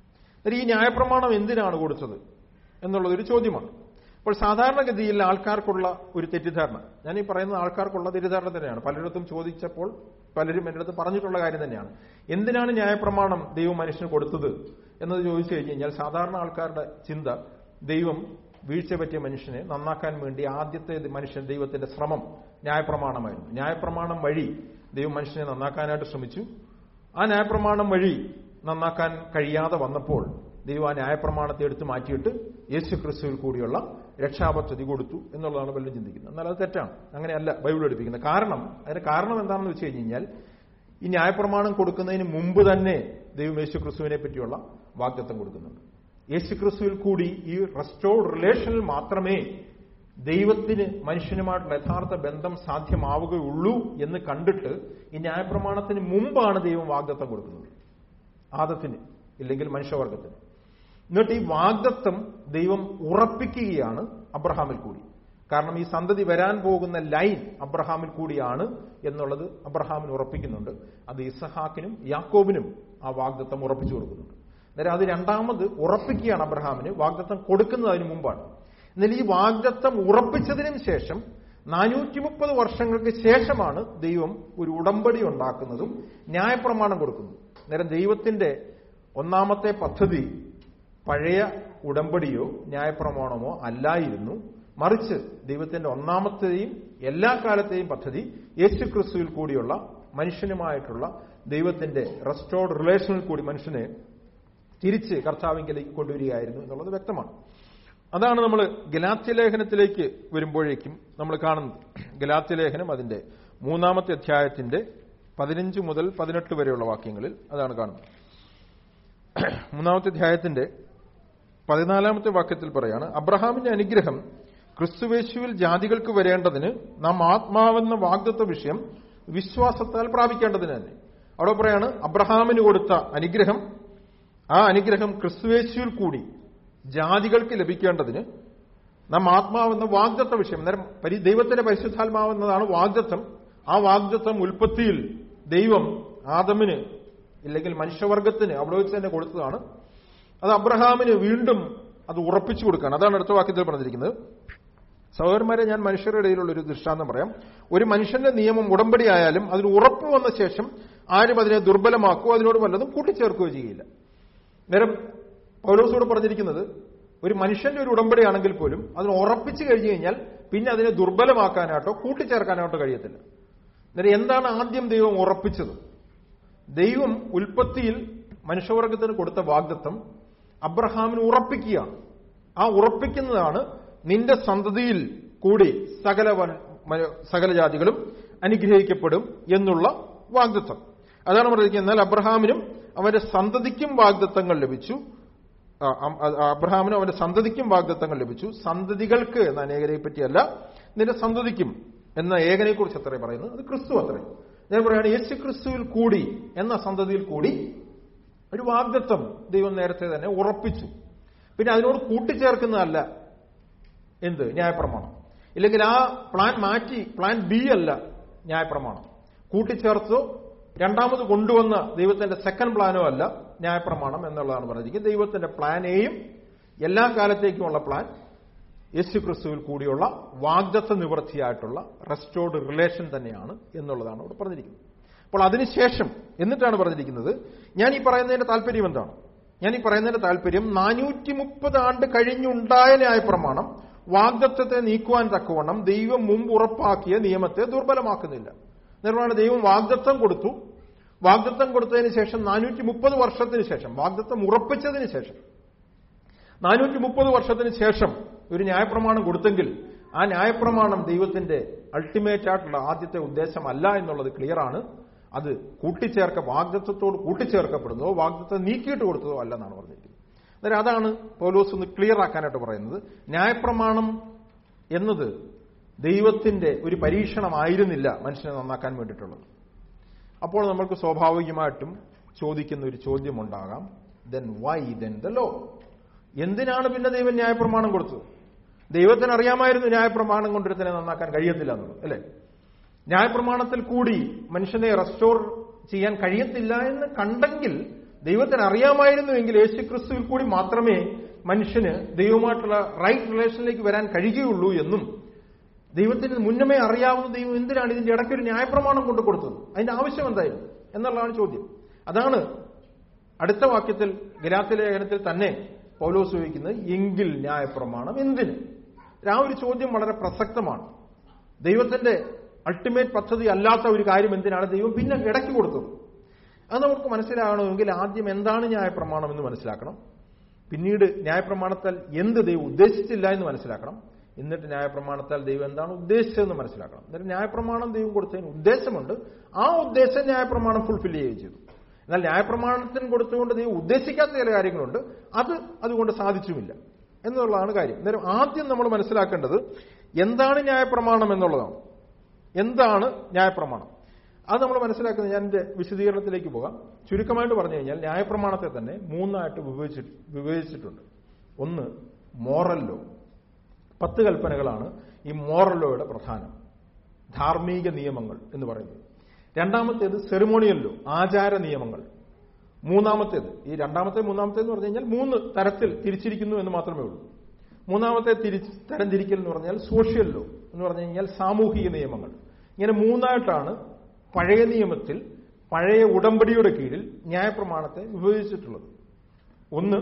ഈ ന്യായപ്രമാണം എന്തിനാണ് കൊടുത്തത് എന്നുള്ളത് ഒരു ചോദ്യമാണ് അപ്പോൾ സാധാരണഗതിയിൽ ആൾക്കാർക്കുള്ള ഒരു തെറ്റിദ്ധാരണ ഞാൻ ഈ പറയുന്ന ആൾക്കാർക്കുള്ള തെറ്റിദ്ധാരണ തന്നെയാണ് പലയിടത്തും ചോദിച്ചപ്പോൾ പലരും എൻ്റെ അടുത്ത് പറഞ്ഞിട്ടുള്ള കാര്യം തന്നെയാണ് എന്തിനാണ് ന്യായപ്രമാണം ദൈവം മനുഷ്യന് കൊടുത്തത് എന്നത് ചോദിച്ചു കഴിഞ്ഞു കഴിഞ്ഞാൽ സാധാരണ ആൾക്കാരുടെ ചിന്ത ദൈവം വീഴ്ച പറ്റിയ മനുഷ്യനെ നന്നാക്കാൻ വേണ്ടി ആദ്യത്തെ മനുഷ്യൻ ദൈവത്തിന്റെ ശ്രമം ന്യായപ്രമാണമായിരുന്നു ന്യായപ്രമാണം വഴി ദൈവം മനുഷ്യനെ നന്നാക്കാനായിട്ട് ശ്രമിച്ചു ആ ന്യായപ്രമാണം വഴി നന്നാക്കാൻ കഴിയാതെ വന്നപ്പോൾ ദൈവം ആ ന്യായപ്രമാണത്തെ എടുത്തു മാറ്റിയിട്ട് യേശു ക്രിസ്തുവിൽ കൂടിയുള്ള രക്ഷാപദ്ധതി കൊടുത്തു എന്നുള്ളതാണ് പലരും ചിന്തിക്കുന്നത് എന്നാൽ അത് തെറ്റാണ് അങ്ങനെയല്ല ബൈബിൾ എടുപ്പിക്കുന്നത് കാരണം അതിന്റെ കാരണം എന്താണെന്ന് വെച്ച് കഴിഞ്ഞ് കഴിഞ്ഞാൽ ഈ ന്യായപ്രമാണം കൊടുക്കുന്നതിന് മുമ്പ് തന്നെ ദൈവം യേശു ക്രിസ്തുവിനെ പറ്റിയുള്ള വാഗ്ദത്തം കൊടുക്കുന്നുണ്ട് യേശു ക്രിസ്തുവിൽ കൂടി ഈ റെസ്റ്റോർഡ് റിലേഷനിൽ മാത്രമേ ദൈവത്തിന് മനുഷ്യനുമായിട്ടുള്ള യഥാർത്ഥ ബന്ധം സാധ്യമാവുകയുള്ളൂ എന്ന് കണ്ടിട്ട് ഈ ന്യായപ്രമാണത്തിന് മുമ്പാണ് ദൈവം വാഗ്ദത്തം കൊടുക്കുന്നത് ആദത്തിന് ഇല്ലെങ്കിൽ മനുഷ്യവർഗത്തിന് എന്നിട്ട് ഈ വാഗ്ദത്തം ദൈവം ഉറപ്പിക്കുകയാണ് അബ്രഹാമിൽ കൂടി കാരണം ഈ സന്തതി വരാൻ പോകുന്ന ലൈൻ അബ്രഹാമിൽ കൂടിയാണ് എന്നുള്ളത് അബ്രഹാമിന് ഉറപ്പിക്കുന്നുണ്ട് അത് ഇസഹാക്കിനും യാക്കോബിനും ആ വാഗ്ദത്തം ഉറപ്പിച്ചു കൊടുക്കുന്നുണ്ട് അന്നേരം അത് രണ്ടാമത് ഉറപ്പിക്കുകയാണ് അബ്രഹാമിന് വാഗ്ദത്തം കൊടുക്കുന്നത് അതിന് മുമ്പാണ് എന്നാൽ ഈ വാഗ്ദത്തം ഉറപ്പിച്ചതിനും ശേഷം നാനൂറ്റി മുപ്പത് വർഷങ്ങൾക്ക് ശേഷമാണ് ദൈവം ഒരു ഉടമ്പടി ഉണ്ടാക്കുന്നതും ന്യായപ്രമാണം കൊടുക്കുന്നതും അന്നേരം ദൈവത്തിന്റെ ഒന്നാമത്തെ പദ്ധതി പഴയ ഉടമ്പടിയോ ന്യായപ്രമാണമോ അല്ലായിരുന്നു മറിച്ച് ദൈവത്തിന്റെ ഒന്നാമത്തെയും എല്ലാ കാലത്തെയും പദ്ധതി യേശു ക്രിസ്തുവിൽ കൂടിയുള്ള മനുഷ്യനുമായിട്ടുള്ള ദൈവത്തിന്റെ റെസ്റ്റോർഡ് റിലേഷനിൽ കൂടി മനുഷ്യനെ തിരിച്ച് കർത്താവിങ്കിലേക്ക് കൊണ്ടുവരികയായിരുന്നു എന്നുള്ളത് വ്യക്തമാണ് അതാണ് നമ്മൾ ഗലാത്യലേഖനത്തിലേക്ക് വരുമ്പോഴേക്കും നമ്മൾ കാണുന്നത് ഗലാത്യലേഖനം അതിന്റെ മൂന്നാമത്തെ അധ്യായത്തിന്റെ പതിനഞ്ച് മുതൽ പതിനെട്ട് വരെയുള്ള വാക്യങ്ങളിൽ അതാണ് കാണുന്നത് മൂന്നാമത്തെ അധ്യായത്തിന്റെ പതിനാലാമത്തെ വാക്യത്തിൽ പറയാണ് അബ്രഹാമിന്റെ അനുഗ്രഹം ക്രിസ്തുവേശുവിൽ ജാതികൾക്ക് വരേണ്ടതിന് നാം ആത്മാവെന്ന വാഗ്ദത്വ വിഷയം വിശ്വാസത്താൽ പ്രാപിക്കേണ്ടതിന് തന്നെ അവിടെ പറയാണ് അബ്രഹാമിന് കൊടുത്ത അനുഗ്രഹം ആ അനുഗ്രഹം ക്രിസ്തുവേശുവിൽ കൂടി ജാതികൾക്ക് ലഭിക്കേണ്ടതിന് നാം ആത്മാവെന്ന വാഗ്ദത്വ വിഷയം അന്നേരം പരി ദൈവത്തിന്റെ പരിശുദ്ധാത്മാവെന്നതാണ് വാഗ്ദത്വം ആ വാഗ്ദത്വം ഉൽപ്പത്തിയിൽ ദൈവം ആദമിന് ഇല്ലെങ്കിൽ മനുഷ്യവർഗത്തിന് അവിടെ വെച്ച് തന്നെ കൊടുത്തതാണ് അത് അബ്രഹാമിന് വീണ്ടും അത് ഉറപ്പിച്ചു കൊടുക്കുകയാണ് അതാണ് അടുത്ത വാക്യത്തിൽ പറഞ്ഞിരിക്കുന്നത് സഹോദരന്മാരെ ഞാൻ മനുഷ്യരുടെ ഇടയിലുള്ള ഒരു ദൃഷ്ടാന്തം പറയാം ഒരു മനുഷ്യന്റെ നിയമം ഉടമ്പടി ആയാലും അതിന് ഉറപ്പ് വന്ന ശേഷം ആരും അതിനെ ദുർബലമാക്കുകയോ അതിനോട് വല്ലതും കൂട്ടിച്ചേർക്കുകയോ ചെയ്യില്ല നേരം പൗലോസോട് പറഞ്ഞിരിക്കുന്നത് ഒരു മനുഷ്യന്റെ ഒരു ഉടമ്പടി ആണെങ്കിൽ പോലും അതിന് ഉറപ്പിച്ചു കഴിഞ്ഞു കഴിഞ്ഞാൽ പിന്നെ അതിനെ ദുർബലമാക്കാനായിട്ടോ കൂട്ടിച്ചേർക്കാനായിട്ടോ കഴിയത്തില്ല അന്നേരം എന്താണ് ആദ്യം ദൈവം ഉറപ്പിച്ചത് ദൈവം ഉൽപ്പത്തിയിൽ മനുഷ്യവർഗത്തിന് കൊടുത്ത വാഗ്ദത്വം അബ്രഹാമിന് ഉറപ്പിക്കുകയാണ് ആ ഉറപ്പിക്കുന്നതാണ് നിന്റെ സന്തതിയിൽ കൂടി സകല സകല ജാതികളും അനുഗ്രഹിക്കപ്പെടും എന്നുള്ള വാഗ്ദത്വം അതാണ് പറഞ്ഞിരിക്കുന്നത് എന്നാൽ അബ്രഹാമിനും അവന്റെ സന്തതിക്കും വാഗ്ദത്തങ്ങൾ ലഭിച്ചു അബ്രഹാമിനും അവന്റെ സന്തതിക്കും വാഗ്ദത്തങ്ങൾ ലഭിച്ചു സന്തതികൾക്ക് എന്ന അനേകരെ പറ്റിയല്ല നിന്റെ സന്തതിക്കും എന്ന ഏകനെ കുറിച്ച് അത്രേ പറയുന്നത് അത് ക്രിസ്തു അത്രേ ഞാൻ പറയുകയാണ് യേശു ക്രിസ്തുവിൽ കൂടി എന്ന സന്തതിയിൽ കൂടി ഒരു വാഗ്ദത്വം ദൈവം നേരത്തെ തന്നെ ഉറപ്പിച്ചു പിന്നെ അതിനോട് കൂട്ടിച്ചേർക്കുന്നതല്ല എന്ത് ന്യായപ്രമാണം ഇല്ലെങ്കിൽ ആ പ്ലാൻ മാറ്റി പ്ലാൻ ബി അല്ല ന്യായപ്രമാണം കൂട്ടിച്ചേർത്തോ രണ്ടാമത് കൊണ്ടുവന്ന ദൈവത്തിന്റെ സെക്കൻഡ് പ്ലാനോ അല്ല ന്യായപ്രമാണം എന്നുള്ളതാണ് പറഞ്ഞിരിക്കുന്നത് ദൈവത്തിന്റെ പ്ലാൻ എയും എല്ലാ കാലത്തേക്കുമുള്ള പ്ലാൻ യേശു ക്രിസ്തുവിൽ കൂടിയുള്ള വാഗ്ദത്ത നിവൃത്തിയായിട്ടുള്ള റെസ്റ്റോർഡ് റിലേഷൻ തന്നെയാണ് എന്നുള്ളതാണ് അവിടെ പറഞ്ഞിരിക്കുന്നത് അപ്പോൾ അതിനുശേഷം എന്നിട്ടാണ് പറഞ്ഞിരിക്കുന്നത് ഞാൻ ഈ പറയുന്നതിന്റെ താല്പര്യം എന്താണ് ഞാൻ ഈ പറയുന്നതിന്റെ താല്പര്യം നാനൂറ്റി മുപ്പത് ആണ്ട് കഴിഞ്ഞുണ്ടായ ന്യായപ്രമാണം വാഗ്ദത്വത്തെ നീക്കുവാൻ തക്കവണ്ണം ദൈവം മുമ്പ് ഉറപ്പാക്കിയ നിയമത്തെ ദുർബലമാക്കുന്നില്ല നിർമ്മാണ ദൈവം വാഗ്ദത്വം കൊടുത്തു വാഗ്ദത്വം കൊടുത്തതിന് ശേഷം നാനൂറ്റി മുപ്പത് വർഷത്തിന് ശേഷം വാഗ്ദത്വം ഉറപ്പിച്ചതിന് ശേഷം നാനൂറ്റി മുപ്പത് വർഷത്തിന് ശേഷം ഒരു ന്യായപ്രമാണം കൊടുത്തെങ്കിൽ ആ ന്യായപ്രമാണം ദൈവത്തിന്റെ അൾട്ടിമേറ്റ് ആയിട്ടുള്ള ആദ്യത്തെ ഉദ്ദേശമല്ല എന്നുള്ളത് ക്ലിയർ ആണ് അത് കൂട്ടിച്ചേർക്ക വാഗ്ദത്വത്തോട് കൂട്ടിച്ചേർക്കപ്പെടുന്നതോ വാഗ്ദത്വം നീക്കിയിട്ട് കൊടുത്തതോ അല്ലെന്നാണ് പറഞ്ഞിരിക്കുന്നത് അന്നേരം അതാണ് പൗലോസ് ഒന്ന് ക്ലിയർ ആക്കാനായിട്ട് പറയുന്നത് ന്യായപ്രമാണം എന്നത് ദൈവത്തിന്റെ ഒരു പരീക്ഷണമായിരുന്നില്ല മനുഷ്യനെ നന്നാക്കാൻ വേണ്ടിയിട്ടുള്ളത് അപ്പോൾ നമ്മൾക്ക് സ്വാഭാവികമായിട്ടും ചോദിക്കുന്ന ഒരു ചോദ്യമുണ്ടാകാം then why then the law എന്തിനാണ് പിന്നെ ദൈവം ന്യായപ്രമാണം കൊടുത്തത് ദൈവത്തിന് അറിയാമായിരുന്നു ന്യായപ്രമാണം കൊണ്ടൊരുത്തനെ നന്നാക്കാൻ കഴിയത്തില്ല എന്നുള്ളത് അല്ലേ ന്യായപ്രമാണത്തിൽ കൂടി മനുഷ്യനെ റെസ്റ്റോർ ചെയ്യാൻ കഴിയത്തില്ല എന്ന് കണ്ടെങ്കിൽ ദൈവത്തിന് അറിയാമായിരുന്നുവെങ്കിൽ യേശു ക്രിസ്തുവിൽ കൂടി മാത്രമേ മനുഷ്യന് ദൈവമായിട്ടുള്ള റൈറ്റ് റിലേഷനിലേക്ക് വരാൻ കഴിയുകയുള്ളൂ എന്നും ദൈവത്തിന് മുന്നമേ അറിയാവുന്ന ദൈവം എന്തിനാണ് ഇതിന്റെ ഇടയ്ക്ക് ഒരു ന്യായപ്രമാണം കൊണ്ടു കൊടുത്തത് അതിന്റെ ആവശ്യം എന്തായിരുന്നു എന്നുള്ളതാണ് ചോദ്യം അതാണ് അടുത്ത വാക്യത്തിൽ ഗലാത്തി ലേഖനത്തിൽ തന്നെ പൗലോസ് ചോദിക്കുന്നത് എങ്കിൽ ന്യായപ്രമാണം എന്തിന് ആ ഒരു ചോദ്യം വളരെ പ്രസക്തമാണ് ദൈവത്തിന്റെ അൾട്ടിമേറ്റ് പദ്ധതി അല്ലാത്ത ഒരു കാര്യം എന്തിനാണ് ദൈവം പിന്നെ ഇടയ്ക്ക് കൊടുത്തത് അത് നമുക്ക് മനസ്സിലാകണമെങ്കിൽ ആദ്യം എന്താണ് ന്യായപ്രമാണം എന്ന് മനസ്സിലാക്കണം പിന്നീട് ന്യായപ്രമാണത്താൽ എന്ത് ദൈവം ഉദ്ദേശിച്ചില്ല എന്ന് മനസ്സിലാക്കണം എന്നിട്ട് ന്യായപ്രമാണത്താൽ ദൈവം എന്താണ് ഉദ്ദേശിച്ചതെന്ന് മനസ്സിലാക്കണം എന്നിട്ട് ന്യായപ്രമാണം ദൈവം കൊടുത്തതിന് ഉദ്ദേശമുണ്ട് ആ ഉദ്ദേശം ന്യായപ്രമാണം ഫുൾഫിൽ ചെയ്യുകയും ചെയ്തു എന്നാൽ ന്യായപ്രമാണത്തിന് കൊടുത്തുകൊണ്ട് ദൈവം ഉദ്ദേശിക്കാത്ത ചില കാര്യങ്ങളുണ്ട് അത് അതുകൊണ്ട് സാധിച്ചുമില്ല എന്നുള്ളതാണ് കാര്യം അന്നേരം ആദ്യം നമ്മൾ മനസ്സിലാക്കേണ്ടത് എന്താണ് ന്യായപ്രമാണം എന്നുള്ളതാണ് എന്താണ് ന്യായപ്രമാണം അത് നമ്മൾ മനസ്സിലാക്കുന്നത് ഞാൻ എന്റെ വിശദീകരണത്തിലേക്ക് പോകാം ചുരുക്കമായിട്ട് പറഞ്ഞു കഴിഞ്ഞാൽ ന്യായപ്രമാണത്തെ തന്നെ മൂന്നായിട്ട് വിഭജിച്ചിട്ട് വിഭജിച്ചിട്ടുണ്ട് ഒന്ന് മോറൽ ലോ പത്ത് കൽപ്പനകളാണ് ഈ മോറൽ ലോയുടെ പ്രധാനം ധാർമ്മിക നിയമങ്ങൾ എന്ന് പറയുന്നത് രണ്ടാമത്തേത് സെറിമോണിയൽ ലോ ആചാര നിയമങ്ങൾ മൂന്നാമത്തേത് ഈ രണ്ടാമത്തെ മൂന്നാമത്തെ എന്ന് പറഞ്ഞു കഴിഞ്ഞാൽ മൂന്ന് തരത്തിൽ തിരിച്ചിരിക്കുന്നു എന്ന് മാത്രമേ ഉള്ളൂ മൂന്നാമത്തെ തിരിച്ച് തരം തിരിക്കൽ എന്ന് പറഞ്ഞാൽ സോഷ്യൽ ലോ എന്ന് പറഞ്ഞു കഴിഞ്ഞാൽ സാമൂഹിക നിയമങ്ങൾ ഇങ്ങനെ മൂന്നായിട്ടാണ് പഴയ നിയമത്തിൽ പഴയ ഉടമ്പടിയുടെ കീഴിൽ ന്യായപ്രമാണത്തെ വിഭജിച്ചിട്ടുള്ളത് ഒന്ന്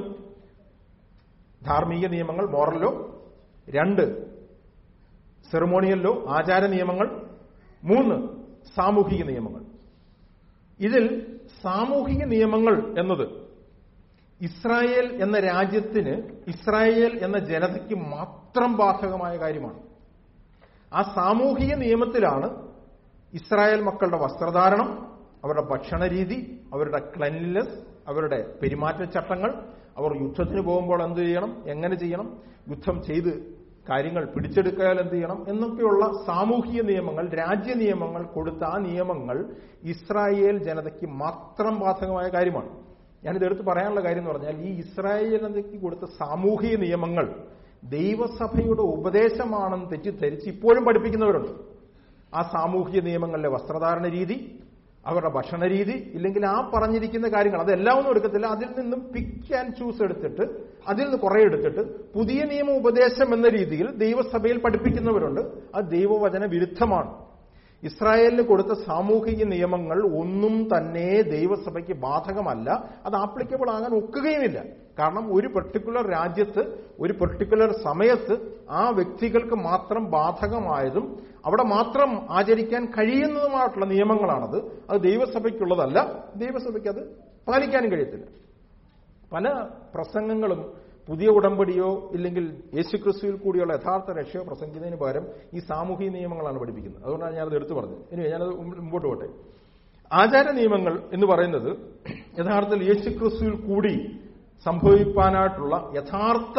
ധാർമ്മിക നിയമങ്ങൾ മോറൽ ലോ രണ്ട് സെറിമോണിയൽ ലോ ആചാര നിയമങ്ങൾ മൂന്ന് സാമൂഹിക നിയമങ്ങൾ ഇതിൽ സാമൂഹിക നിയമങ്ങൾ എന്നത് ഇസ്രായേൽ എന്ന രാജ്യത്തിന് ഇസ്രായേൽ എന്ന ജനതയ്ക്ക് മാത്രം ബാധകമായ കാര്യമാണ് ആ സാമൂഹിക നിയമത്തിലാണ് ഇസ്രായേൽ മക്കളുടെ വസ്ത്രധാരണം അവരുടെ ഭക്ഷണ രീതി അവരുടെ ക്ലൻലിനെസ് അവരുടെ പെരുമാറ്റച്ചട്ടങ്ങൾ അവർ യുദ്ധത്തിന് പോകുമ്പോൾ എന്ത് ചെയ്യണം എങ്ങനെ ചെയ്യണം യുദ്ധം ചെയ്ത് കാര്യങ്ങൾ പിടിച്ചെടുക്കാൻ എന്ത് ചെയ്യണം എന്നൊക്കെയുള്ള സാമൂഹിക നിയമങ്ങൾ രാജ്യ നിയമങ്ങൾ കൊടുത്ത ആ നിയമങ്ങൾ ഇസ്രായേൽ ജനതയ്ക്ക് മാത്രം ബാധകമായ കാര്യമാണ് ഞാനിത് എടുത്ത് പറയാനുള്ള കാര്യം എന്ന് പറഞ്ഞാൽ ഈ ഇസ്രായേൽ ജനതയ്ക്ക് കൊടുത്ത സാമൂഹിക നിയമങ്ങൾ ദൈവസഭയുടെ ഉപദേശമാണെന്ന് തെറ്റിദ്ധരിച്ച് ഇപ്പോഴും പഠിപ്പിക്കുന്നവരുണ്ട് ആ സാമൂഹിക നിയമങ്ങളിലെ വസ്ത്രധാരണ രീതി അവരുടെ ഭക്ഷണ രീതി ഇല്ലെങ്കിൽ ആ പറഞ്ഞിരിക്കുന്ന കാര്യങ്ങൾ അതെല്ലാം ഒന്നും എടുക്കത്തില്ല അതിൽ നിന്നും പിക്ക് ആൻഡ് ചൂസ് എടുത്തിട്ട് അതിൽ നിന്ന് കുറെ എടുത്തിട്ട് പുതിയ നിയമ ഉപദേശം എന്ന രീതിയിൽ ദൈവസഭയിൽ പഠിപ്പിക്കുന്നവരുണ്ട് അത് ദൈവവചന വിരുദ്ധമാണ് ഇസ്രായേലിന് കൊടുത്ത സാമൂഹിക നിയമങ്ങൾ ഒന്നും തന്നെ ദൈവസഭയ്ക്ക് ബാധകമല്ല അത് ആപ്ലിക്കബിൾ ആകാൻ ഒക്കുകയുമില്ല കാരണം ഒരു പെർട്ടിക്കുലർ രാജ്യത്ത് ഒരു പെർട്ടിക്കുലർ സമയത്ത് ആ വ്യക്തികൾക്ക് മാത്രം ബാധകമായതും അവിടെ മാത്രം ആചരിക്കാൻ കഴിയുന്നതുമായിട്ടുള്ള നിയമങ്ങളാണത് അത് ദൈവസഭയ്ക്കുള്ളതല്ല ദൈവസഭയ്ക്ക് അത് പാലിക്കാനും കഴിയത്തില്ല പല പ്രസംഗങ്ങളും പുതിയ ഉടമ്പടിയോ ഇല്ലെങ്കിൽ യേശുക്രിസ്തുവിൽ കൂടിയുള്ള യഥാർത്ഥ രക്ഷയോ പ്രസംഗിക്കുന്നതിന് പകരം ഈ സാമൂഹിക നിയമങ്ങളാണ് പഠിപ്പിക്കുന്നത് അതുകൊണ്ടാണ് ഞാനത് എടുത്തു പറഞ്ഞത് ഇനി ഞാനത് മുമ്പോട്ട് പോട്ടെ ആചാര നിയമങ്ങൾ എന്ന് പറയുന്നത് യഥാർത്ഥത്തിൽ യേശുക്രിസ്തുവിൽ കൂടി സംഭവിക്കാനായിട്ടുള്ള യഥാർത്ഥ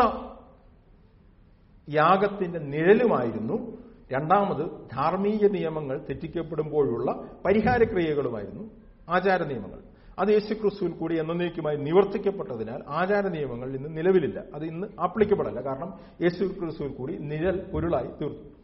യാഗത്തിന്റെ നിഴലുമായിരുന്നു രണ്ടാമത് ധാർമ്മിക നിയമങ്ങൾ തെറ്റിക്കപ്പെടുമ്പോഴുള്ള പരിഹാരക്രിയകളുമായിരുന്നു ആചാര നിയമങ്ങൾ അത് യേശുക്രിസ്തുവിൽ കൂടി എന്നേക്കുമായി നിവർത്തിക്കപ്പെട്ടതിനാൽ ആചാര നിയമങ്ങൾ ഇന്ന് നിലവിലില്ല അത് ഇന്ന് ആപ്ലിക്കപ്പെടല്ല കാരണം യേശുക്രിസ്തുവിൽ കൂടി നിഴൽ പൊരുളായി തീർന്നു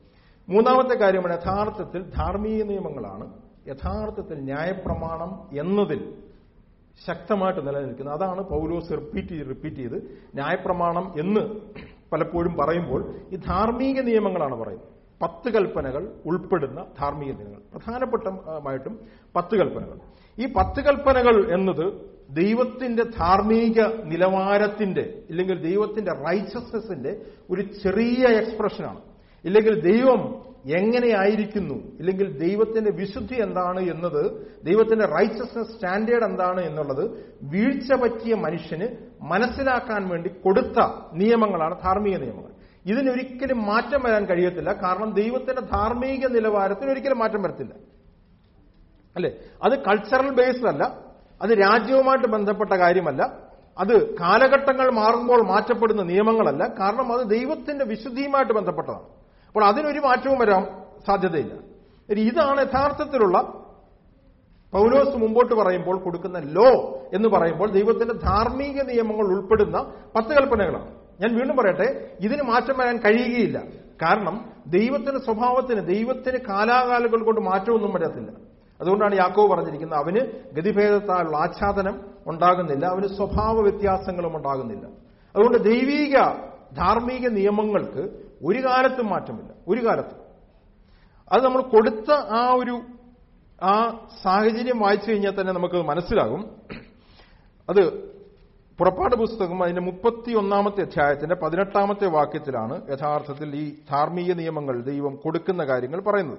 മൂന്നാമത്തെ കാര്യമാണ് യഥാർത്ഥത്തിൽ ധാർമ്മിക നിയമങ്ങളാണ് യഥാർത്ഥത്തിൽ ന്യായപ്രമാണം എന്നതിൽ ശക്തമായിട്ട് നിലനിൽക്കുന്നത് അതാണ് പൗലോസ് റിപ്പീറ്റ് ചെയ്ത് റിപ്പീറ്റ് ചെയ്ത് ന്യായപ്രമാണം എന്ന് പലപ്പോഴും പറയുമ്പോൾ ഈ ധാർമ്മിക നിയമങ്ങളാണ് പറയുന്നത് പത്ത് കൽപ്പനകൾ ഉൾപ്പെടുന്ന ധാർമ്മിക നിയമങ്ങൾ പ്രധാനപ്പെട്ടമായിട്ടും പത്ത് കൽപ്പനകൾ ഈ പത്ത് കൽപ്പനകൾ എന്നത് ദൈവത്തിന്റെ ധാർമ്മിക നിലവാരത്തിന്റെ ഇല്ലെങ്കിൽ ദൈവത്തിന്റെ റൈച്ചസ്നെസിന്റെ ഒരു ചെറിയ എക്സ്പ്രഷനാണ് ഇല്ലെങ്കിൽ ദൈവം എങ്ങനെയായിരിക്കുന്നു ഇല്ലെങ്കിൽ ദൈവത്തിന്റെ വിശുദ്ധി എന്താണ് എന്നത് ദൈവത്തിന്റെ റൈച്ചസ്നസ് സ്റ്റാൻഡേർഡ് എന്താണ് എന്നുള്ളത് വീഴ്ച പറ്റിയ മനുഷ്യന് മനസ്സിലാക്കാൻ വേണ്ടി കൊടുത്ത നിയമങ്ങളാണ് ധാർമ്മിക നിയമങ്ങൾ ഇതിനൊരിക്കലും മാറ്റം വരാൻ കഴിയത്തില്ല കാരണം ദൈവത്തിന്റെ ധാർമ്മിക നിലവാരത്തിന് ഒരിക്കലും മാറ്റം വരത്തില്ല അല്ലെ അത് കൾച്ചറൽ ബേസ്ഡ് അല്ല അത് രാജ്യവുമായിട്ട് ബന്ധപ്പെട്ട കാര്യമല്ല അത് കാലഘട്ടങ്ങൾ മാറുമ്പോൾ മാറ്റപ്പെടുന്ന നിയമങ്ങളല്ല കാരണം അത് ദൈവത്തിന്റെ വിശുദ്ധിയുമായിട്ട് ബന്ധപ്പെട്ടതാണ് അപ്പോൾ അതിനൊരു മാറ്റവും വരാൻ സാധ്യതയില്ല ഇനി ഇതാണ് യഥാർത്ഥത്തിലുള്ള പൗലോസ് മുമ്പോട്ട് പറയുമ്പോൾ കൊടുക്കുന്ന ലോ എന്ന് പറയുമ്പോൾ ദൈവത്തിന്റെ ധാർമ്മിക നിയമങ്ങൾ ഉൾപ്പെടുന്ന പത്ത് കൽപ്പനകളാണ് ഞാൻ വീണ്ടും പറയട്ടെ ഇതിന് മാറ്റം വരാൻ കഴിയുകയില്ല കാരണം ദൈവത്തിന്റെ സ്വഭാവത്തിന് ദൈവത്തിന് കാലാകാലങ്ങൾ കൊണ്ട് മാറ്റമൊന്നും വരത്തില്ല അതുകൊണ്ടാണ് യാക്കോവ് പറഞ്ഞിരിക്കുന്നത് അവന് ഗതിഭേദത്താലുള്ള ആച്ഛാദനം ഉണ്ടാകുന്നില്ല അവന് സ്വഭാവ വ്യത്യാസങ്ങളും ഉണ്ടാകുന്നില്ല അതുകൊണ്ട് ദൈവീക ധാർമ്മിക നിയമങ്ങൾക്ക് ഒരു കാലത്തും മാറ്റമില്ല ഒരു കാലത്തും അത് നമ്മൾ കൊടുത്ത ആ ഒരു ആ സാഹചര്യം വായിച്ചു കഴിഞ്ഞാൽ തന്നെ നമുക്ക് മനസ്സിലാകും അത് പുറപ്പാട് പുസ്തകം അതിന്റെ മുപ്പത്തി ഒന്നാമത്തെ അധ്യായത്തിന്റെ പതിനെട്ടാമത്തെ വാക്യത്തിലാണ് യഥാർത്ഥത്തിൽ ഈ ധാർമ്മിക നിയമങ്ങൾ ദൈവം കൊടുക്കുന്ന കാര്യങ്ങൾ പറയുന്നത്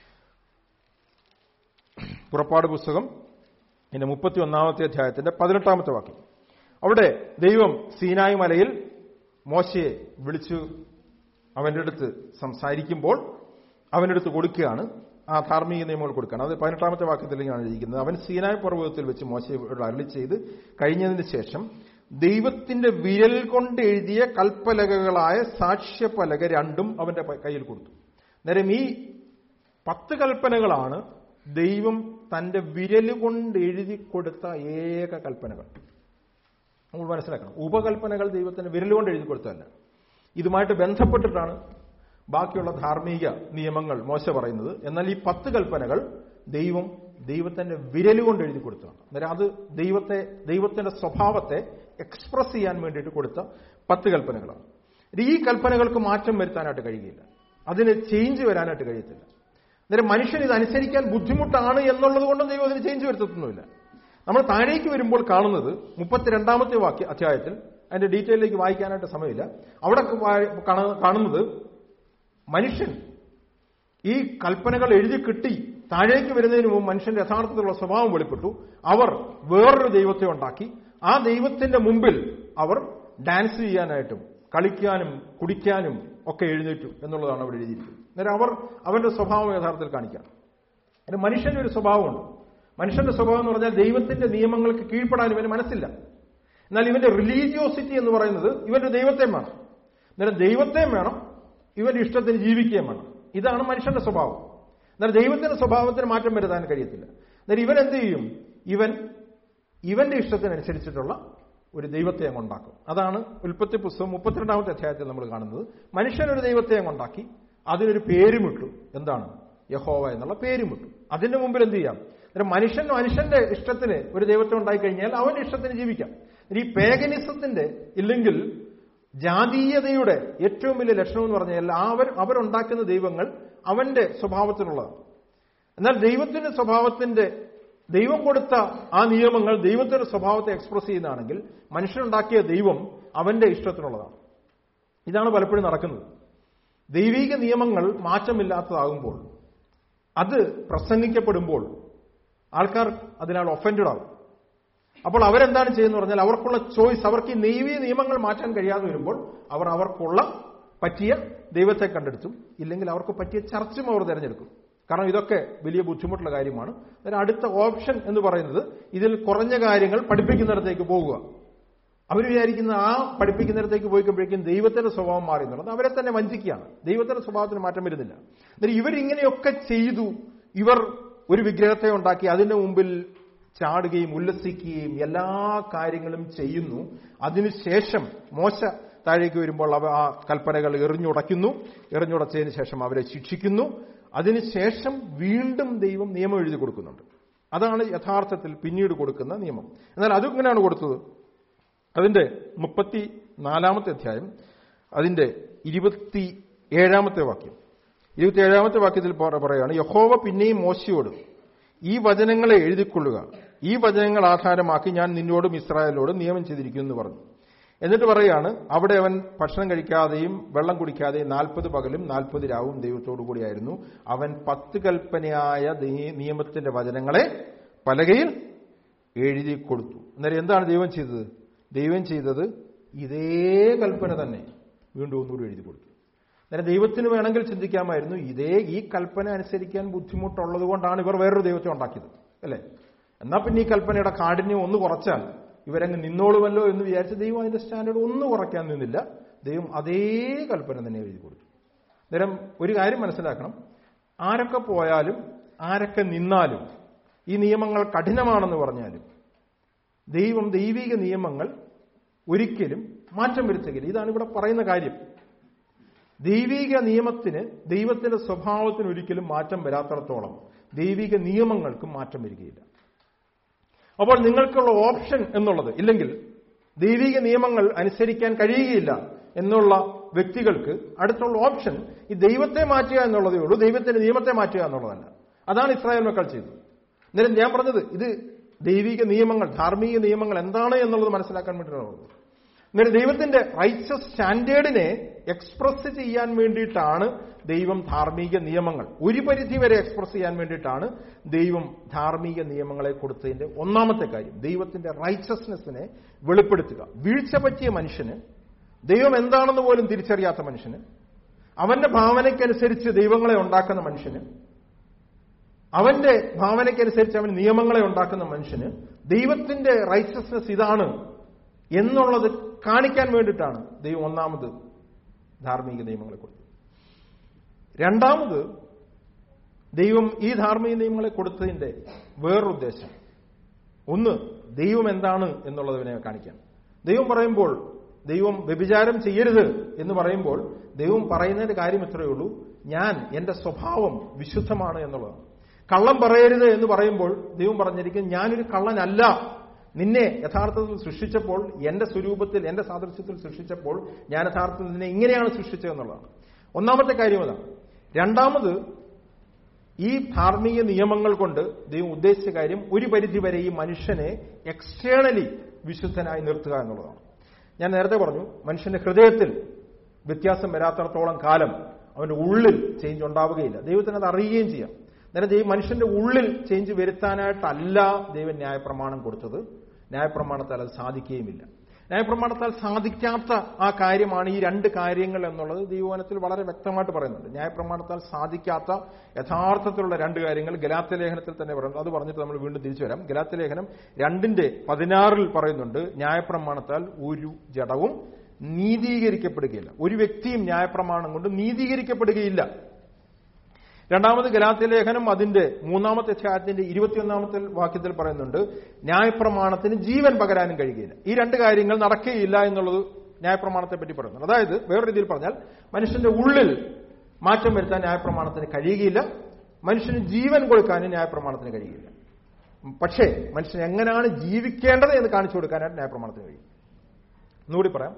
പുറപ്പാട് പുസ്തകം ഇതിന്റെ മുപ്പത്തി ഒന്നാമത്തെ അധ്യായത്തിന്റെ പതിനെട്ടാമത്തെ വാക്യം അവിടെ ദൈവം സീനായ് മലയിൽ മോശയെ വിളിച്ചു അവന്റെ അടുത്ത് സംസാരിക്കുമ്പോൾ അവന്റെ അടുത്ത് കൊടുക്കുകയാണ് ആ ധാർമ്മിക നിയമങ്ങൾ കൊടുക്കുകയാണ് അത് പതിനെട്ടാമത്തെ വാക്യത്തിലേക്കാണ് ഇരിക്കുന്നത് അവൻ സീനായ് പർവ്വതത്തിൽ വെച്ച് മോശയോട് അരളി ചെയ്ത് കഴിഞ്ഞതിന് ശേഷം ദൈവത്തിന്റെ വിരൽ കൊണ്ട് എഴുതിയ കൽപ്പലകകളായ സാക്ഷ്യപലക രണ്ടും അവന്റെ കയ്യിൽ കൊടുത്തു നേരം ഈ പത്ത് കൽപ്പനകളാണ് ദൈവം തന്റെ വിരൽ കൊണ്ട് എഴുതി കൊടുത്ത ഏക കൽപ്പനകൾ നമ്മൾ മനസ്സിലാക്കണം ഉപകൽപ്പനകൾ ദൈവത്തിന്റെ വിരൽ കൊണ്ട് എഴുതി കൊടുത്തതല്ല ഇതുമായിട്ട് ബന്ധപ്പെട്ടിട്ടാണ് ബാക്കിയുള്ള ധാർമ്മിക നിയമങ്ങൾ മോശ പറയുന്നത് എന്നാൽ ഈ പത്ത് കൽപ്പനകൾ ദൈവം ദൈവത്തിന്റെ വിരൽ കൊണ്ട് എഴുതി കൊടുത്തതാണ് അന്നേരം അത് ദൈവത്തെ ദൈവത്തിന്റെ സ്വഭാവത്തെ എക്സ്പ്രസ് ചെയ്യാൻ വേണ്ടിയിട്ട് കൊടുത്ത പത്ത് കൽപ്പനകളാണ് ഈ കൽപ്പനകൾക്ക് മാറ്റം വരുത്താനായിട്ട് കഴിയില്ല അതിന് ചേഞ്ച് വരാനായിട്ട് കഴിയത്തില്ല അന്നേരം മനുഷ്യൻ ഇത് അനുസരിക്കാൻ ബുദ്ധിമുട്ടാണ് എന്നുള്ളത് കൊണ്ടും ദൈവം അതിന് ചേഞ്ച് വരുത്തത്തൊന്നുമില്ല നമ്മൾ താഴേക്ക് വരുമ്പോൾ കാണുന്നത് മുപ്പത്തിരണ്ടാമത്തെ വാക്യ അധ്യായത്തിൽ അതിന്റെ ഡീറ്റെയിലേക്ക് വായിക്കാനായിട്ട് സമയമില്ല അവിടെ കാണുന്നത് മനുഷ്യൻ ഈ കൽപ്പനകൾ എഴുതി കിട്ടി താഴേക്ക് വരുന്നതിന് മുമ്പ് മനുഷ്യന്റെ യഥാർത്ഥത്തിലുള്ള സ്വഭാവം വെളിപ്പെട്ടു അവർ വേറൊരു ദൈവത്തെ ഉണ്ടാക്കി ആ ദൈവത്തിന്റെ മുമ്പിൽ അവർ ഡാൻസ് ചെയ്യാനായിട്ടും കളിക്കാനും കുടിക്കാനും ഒക്കെ എഴുന്നേറ്റു എന്നുള്ളതാണ് അവിടെ എഴുതിയിരിക്കുന്നത് അന്നേരം അവർ അവന്റെ സ്വഭാവം യഥാർത്ഥത്തിൽ കാണിക്കാം അതിന് മനുഷ്യന്റെ ഒരു സ്വഭാവമുണ്ട് മനുഷ്യന്റെ സ്വഭാവം എന്ന് പറഞ്ഞാൽ ദൈവത്തിന്റെ നിയമങ്ങൾക്ക് കീഴ്പ്പെടാൻ ഇവന് മനസ്സില്ല എന്നാൽ ഇവന്റെ റിലീജിയോസിറ്റി എന്ന് പറയുന്നത് ഇവന്റെ ദൈവത്തെയും വേണം അന്നേരം ദൈവത്തെയും വേണം ഇവന്റെ ഇഷ്ടത്തിന് ജീവിക്കുകയും വേണം ഇതാണ് മനുഷ്യന്റെ സ്വഭാവം എന്നാൽ ദൈവത്തിന്റെ സ്വഭാവത്തിന് മാറ്റം വരുത്താൻ കഴിയത്തില്ല എന്നാൽ ഇവൻ എന്ത് ചെയ്യും ഇവൻ ഇവന്റെ ഇഷ്ടത്തിനനുസരിച്ചിട്ടുള്ള ഒരു ദൈവത്തെ അങ്ങ് ഉണ്ടാക്കും അതാണ് ഉൽപ്പത്തി പുസ്തകം മുപ്പത്തിരണ്ടാമത്തെ അധ്യായത്തിൽ നമ്മൾ കാണുന്നത് മനുഷ്യൻ ഒരു ദൈവത്തെ അങ്ങ് ഉണ്ടാക്കി അതിനൊരു പേരുമിട്ടു എന്താണ് യഹോവ എന്നുള്ള പേരുമിട്ടു അതിന്റെ മുമ്പിൽ എന്ത് ചെയ്യാം അന്നേരം മനുഷ്യൻ മനുഷ്യന്റെ ഇഷ്ടത്തിന് ഒരു ദൈവത്തെ ഉണ്ടായി കഴിഞ്ഞാൽ അവന്റെ ഇഷ്ടത്തിന് ജീവിക്കാം ഈ പേഗനിസത്തിന്റെ ഇല്ലെങ്കിൽ ജാതീയതയുടെ ഏറ്റവും വലിയ ലക്ഷണം എന്ന് പറഞ്ഞാൽ അവർ അവരുണ്ടാക്കുന്ന ദൈവങ്ങൾ അവന്റെ സ്വഭാവത്തിനുള്ളതാണ് എന്നാൽ ദൈവത്തിന്റെ സ്വഭാവത്തിന്റെ ദൈവം കൊടുത്ത ആ നിയമങ്ങൾ ദൈവത്തിന്റെ സ്വഭാവത്തെ എക്സ്പ്രസ് ചെയ്യുന്നതാണെങ്കിൽ മനുഷ്യനുണ്ടാക്കിയ ദൈവം അവന്റെ ഇഷ്ടത്തിനുള്ളതാണ് ഇതാണ് പലപ്പോഴും നടക്കുന്നത് ദൈവിക നിയമങ്ങൾ മാറ്റമില്ലാത്തതാകുമ്പോൾ അത് പ്രസംഗിക്കപ്പെടുമ്പോൾ ആൾക്കാർ അതിനാൽ ഒഫൻഡഡ് ആകും അപ്പോൾ അവരെന്താണ് ചെയ്യുന്നത് പറഞ്ഞാൽ അവർക്കുള്ള ചോയ്സ് അവർക്ക് ഈ ദൈവീയ നിയമങ്ങൾ മാറ്റാൻ കഴിയാതെ വരുമ്പോൾ അവർ അവർക്കുള്ള പറ്റിയ ദൈവത്തെ കണ്ടെടുത്തും ഇല്ലെങ്കിൽ അവർക്ക് പറ്റിയ ചർച്ചും അവർ തിരഞ്ഞെടുക്കും കാരണം ഇതൊക്കെ വലിയ ബുദ്ധിമുട്ടുള്ള കാര്യമാണ് അതിന് അടുത്ത ഓപ്ഷൻ എന്ന് പറയുന്നത് ഇതിൽ കുറഞ്ഞ കാര്യങ്ങൾ പഠിപ്പിക്കുന്നിടത്തേക്ക് പോകുക അവർ വിചാരിക്കുന്ന ആ പഠിപ്പിക്കുന്നിടത്തേക്ക് പോയിക്കുമ്പോഴേക്കും ദൈവത്തിന്റെ സ്വഭാവം മാറി എന്നുള്ളത് അവരെ തന്നെ വഞ്ചിക്കുകയാണ് ദൈവത്തിന്റെ സ്വഭാവത്തിന് മാറ്റം വരുന്നില്ല എന്നിട്ട് ഇവരിങ്ങനെയൊക്കെ ചെയ്തു ഇവർ ഒരു വിഗ്രഹത്തെ ഉണ്ടാക്കി അതിന്റെ മുമ്പിൽ ചാടുകയും ഉല്ലസിക്കുകയും എല്ലാ കാര്യങ്ങളും ചെയ്യുന്നു അതിനുശേഷം മോശ താഴേക്ക് വരുമ്പോൾ അവ ആ കൽപ്പനകൾ എറിഞ്ഞുടയ്ക്കുന്നു എറിഞ്ഞുടച്ചതിന് ശേഷം അവരെ ശിക്ഷിക്കുന്നു അതിനുശേഷം വീണ്ടും ദൈവം നിയമം എഴുതി കൊടുക്കുന്നുണ്ട് അതാണ് യഥാർത്ഥത്തിൽ പിന്നീട് കൊടുക്കുന്ന നിയമം എന്നാൽ അതെങ്ങനെയാണ് കൊടുത്തത് അതിന്റെ മുപ്പത്തി നാലാമത്തെ അധ്യായം അതിന്റെ ഇരുപത്തി ഏഴാമത്തെ വാക്യം ഇരുപത്തി ഏഴാമത്തെ വാക്യത്തിൽ പറ- പറയാണ് യഹോവ പിന്നെയും മോശയോട് ഈ വചനങ്ങളെ എഴുതിക്കൊള്ളുക ഈ വചനങ്ങൾ ആധാരമാക്കി ഞാൻ നിന്നോടും ഇസ്രായേലിനോടും നിയമം ചെയ്തിരിക്കുന്നു എന്ന് പറഞ്ഞു എന്നിട്ട് പറയാണ് അവിടെ അവൻ ഭക്ഷണം കഴിക്കാതെയും വെള്ളം കുടിക്കാതെയും നാൽപ്പത് പകലും നാൽപ്പത് രാവും ദൈവത്തോടു കൂടിയായിരുന്നു അവൻ പത്ത് കൽപ്പനയായ ദൈ- നിയമത്തിന്റെ വചനങ്ങളെ പലകയിൽ എഴുതി കൊടുത്തു അന്നേരം എന്താണ് ദൈവം ചെയ്തത് ദൈവം ചെയ്തത് ഇതേ കൽപ്പന തന്നെ വീണ്ടും ഒന്നുകൂടി എഴുതി കൊടുത്തു അന്നേരം ദൈവത്തിന് വേണമെങ്കിൽ ചിന്തിക്കാമായിരുന്നു ഇതേ ഈ കൽപ്പന അനുസരിക്കാൻ ബുദ്ധിമുട്ടുള്ളത് കൊണ്ടാണ് ഇവർ വേറൊരു ദൈവത്തെ ഉണ്ടാക്കിയത് അല്ലേ എന്നാ പിന്നെ ഈ കൽപ്പനയുടെ കാഠിന്യം ഒന്ന് കുറച്ചാൽ ഇവരങ്ങ് നിന്നോളുമല്ലോ എന്ന് വിചാരിച്ച് ദൈവം അതിന്റെ സ്റ്റാൻഡേർഡ് ഒന്ന് കുറയ്ക്കാൻ നിന്നില്ല ദൈവം അതേ കൽപ്പന തന്നെ എഴുതി കൊടുത്തു അന്നേരം ഒരു കാര്യം മനസ്സിലാക്കണം ആരൊക്കെ പോയാലും ആരൊക്കെ നിന്നാലും ഈ നിയമങ്ങൾ കഠിനമാണെന്ന് പറഞ്ഞാലും ദൈവം ദൈവിക നിയമങ്ങൾ ഒരിക്കലും മാറ്റം വരുത്തുകയില്ല ഇതാണ് ഇവിടെ പറയുന്ന കാര്യം ദൈവിക നിയമത്തിന് ദൈവത്തിന്റെ സ്വഭാവത്തിന് ഒരിക്കലും മാറ്റം വരാത്തിടത്തോളം ദൈവിക നിയമങ്ങൾക്കും മാറ്റം വരികയില്ല അപ്പോൾ നിങ്ങൾക്കുള്ള ഓപ്ഷൻ എന്നുള്ളത് ഇല്ലെങ്കിൽ ദൈവിക നിയമങ്ങൾ അനുസരിക്കാൻ കഴിയുകയില്ല എന്നുള്ള വ്യക്തികൾക്ക് അടുത്തുള്ള ഓപ്ഷൻ ഈ ദൈവത്തെ മാറ്റുക എന്നുള്ളതേ ഉള്ളൂ ദൈവത്തിന്റെ നിയമത്തെ മാറ്റുക എന്നുള്ളതല്ല അതാണ് ഇസ്രായേൽ മക്കൾ ചെയ്തത് അന്നേരം ഞാൻ പറഞ്ഞത് ഇത് ദൈവിക നിയമങ്ങൾ ധാർമ്മിക നിയമങ്ങൾ എന്താണ് എന്നുള്ളത് മനസ്സിലാക്കാൻ വേണ്ടിയിട്ടാണ് പറഞ്ഞത് അന്നേരം ദൈവത്തിന്റെ റൈറ്റ്സസ് സ്റ്റാൻഡേർഡിനെ എക്സ്പ്രസ് ചെയ്യാൻ വേണ്ടിയിട്ടാണ് ദൈവം ധാർമ്മിക നിയമങ്ങൾ ഒരു പരിധി വരെ എക്സ്പ്രസ് ചെയ്യാൻ വേണ്ടിയിട്ടാണ് ദൈവം ധാർമ്മിക നിയമങ്ങളെ കൊടുത്തതിന്റെ ഒന്നാമത്തെ കാര്യം ദൈവത്തിന്റെ റൈറ്റ്സസ്നെസ്സിനെ വെളിപ്പെടുത്തുക വീഴ്ച പറ്റിയ മനുഷ്യന് ദൈവം എന്താണെന്ന് പോലും തിരിച്ചറിയാത്ത മനുഷ്യന് അവന്റെ ഭാവനയ്ക്കനുസരിച്ച് ദൈവങ്ങളെ ഉണ്ടാക്കുന്ന മനുഷ്യന് അവന്റെ ഭാവനയ്ക്കനുസരിച്ച് അവൻ നിയമങ്ങളെ ഉണ്ടാക്കുന്ന മനുഷ്യന് ദൈവത്തിന്റെ റൈറ്റ്സസ്നെസ് ഇതാണ് എന്നുള്ളത് കാണിക്കാൻ വേണ്ടിയിട്ടാണ് ദൈവം ഒന്നാമത് ധാർമ്മിക നിയമങ്ങളെ കൊടുത്തത് രണ്ടാമത് ദൈവം ഈ ധാർമ്മിക നിയമങ്ങളെ കൊടുത്തതിന്റെ വേറൊരു ഉദ്ദേശം ഒന്ന് ദൈവം എന്താണ് എന്നുള്ളത് ഇവനെ കാണിക്കാൻ ദൈവം പറയുമ്പോൾ ദൈവം വ്യഭിചാരം ചെയ്യരുത് എന്ന് പറയുമ്പോൾ ദൈവം പറയുന്നതിന്റെ കാര്യം ഇത്രയേ ഉള്ളൂ ഞാൻ എന്റെ സ്വഭാവം വിശുദ്ധമാണ് എന്നുള്ളതാണ് കള്ളം പറയരുത് എന്ന് പറയുമ്പോൾ ദൈവം പറഞ്ഞിരിക്കും ഞാനൊരു കള്ളനല്ല നിന്നെ യഥാർത്ഥത്തിൽ സൃഷ്ടിച്ചപ്പോൾ എന്റെ സ്വരൂപത്തിൽ എന്റെ സാദൃശ്യത്തിൽ സൃഷ്ടിച്ചപ്പോൾ ഞാൻ യഥാർത്ഥത്തിൽ നിന്നെ ഇങ്ങനെയാണ് സൃഷ്ടിച്ചത് എന്നുള്ളതാണ് ഒന്നാമത്തെ കാര്യം അതാണ് രണ്ടാമത് ഈ ധാർമ്മിക നിയമങ്ങൾ കൊണ്ട് ദൈവം ഉദ്ദേശിച്ച കാര്യം ഒരു പരിധി വരെ ഈ മനുഷ്യനെ എക്സ്റ്റേണലി വിശുദ്ധനായി നിർത്തുക എന്നുള്ളതാണ് ഞാൻ നേരത്തെ പറഞ്ഞു മനുഷ്യന്റെ ഹൃദയത്തിൽ വ്യത്യാസം വരാത്തിടത്തോളം കാലം അവന്റെ ഉള്ളിൽ ചേഞ്ച് ഉണ്ടാവുകയില്ല ദൈവത്തിന് അത് അറിയുകയും ചെയ്യാം നേരെ ദൈവം മനുഷ്യന്റെ ഉള്ളിൽ ചേഞ്ച് വരുത്താനായിട്ടല്ല ദൈവം ന്യായപ്രമാണം കൊടുത്തത് ന്യായപ്രമാണത്താൽ അത് സാധിക്കുകയുമില്ല ന്യായപ്രമാണത്താൽ സാധിക്കാത്ത ആ കാര്യമാണ് ഈ രണ്ട് കാര്യങ്ങൾ എന്നുള്ളത് ദൈവവനത്തിൽ വളരെ വ്യക്തമായിട്ട് പറയുന്നുണ്ട് ന്യായപ്രമാണത്താൽ സാധിക്കാത്ത യഥാർത്ഥത്തിലുള്ള രണ്ട് കാര്യങ്ങൾ ഗലാത്ത ലേഖനത്തിൽ തന്നെ പറയുന്നത് അത് പറഞ്ഞിട്ട് നമ്മൾ വീണ്ടും തിരിച്ചു വരാം ഗലാത്ത ലേഖനം രണ്ടിന്റെ പതിനാറിൽ പറയുന്നുണ്ട് ന്യായപ്രമാണത്താൽ ഒരു ജഡവും നീതീകരിക്കപ്പെടുകയില്ല ഒരു വ്യക്തിയും ന്യായപ്രമാണം കൊണ്ട് നീതീകരിക്കപ്പെടുകയില്ല രണ്ടാമത് ഗലാത്യ ലേഖനം അതിന്റെ മൂന്നാമത്തെ അധ്യായത്തിന്റെ ഇരുപത്തിയൊന്നാമത്തെ വാക്യത്തിൽ പറയുന്നുണ്ട് ന്യായപ്രമാണത്തിന് ജീവൻ പകരാനും കഴിയുകയില്ല ഈ രണ്ട് കാര്യങ്ങൾ നടക്കുകയില്ല എന്നുള്ളത് ന്യായപ്രമാണത്തെ പറ്റി പറയുന്നുണ്ട് അതായത് വേറെ രീതിയിൽ പറഞ്ഞാൽ മനുഷ്യന്റെ ഉള്ളിൽ മാറ്റം വരുത്താൻ ന്യായപ്രമാണത്തിന് കഴിയുകയില്ല മനുഷ്യന് ജീവൻ കൊടുക്കാനും ന്യായപ്രമാണത്തിന് കഴിയുകയില്ല പക്ഷേ മനുഷ്യൻ എങ്ങനെയാണ് ജീവിക്കേണ്ടത് എന്ന് കാണിച്ചു കൊടുക്കാനായിട്ട് ന്യായപ്രമാണത്തിന് കഴിയും ഒന്നുകൂടി പറയാം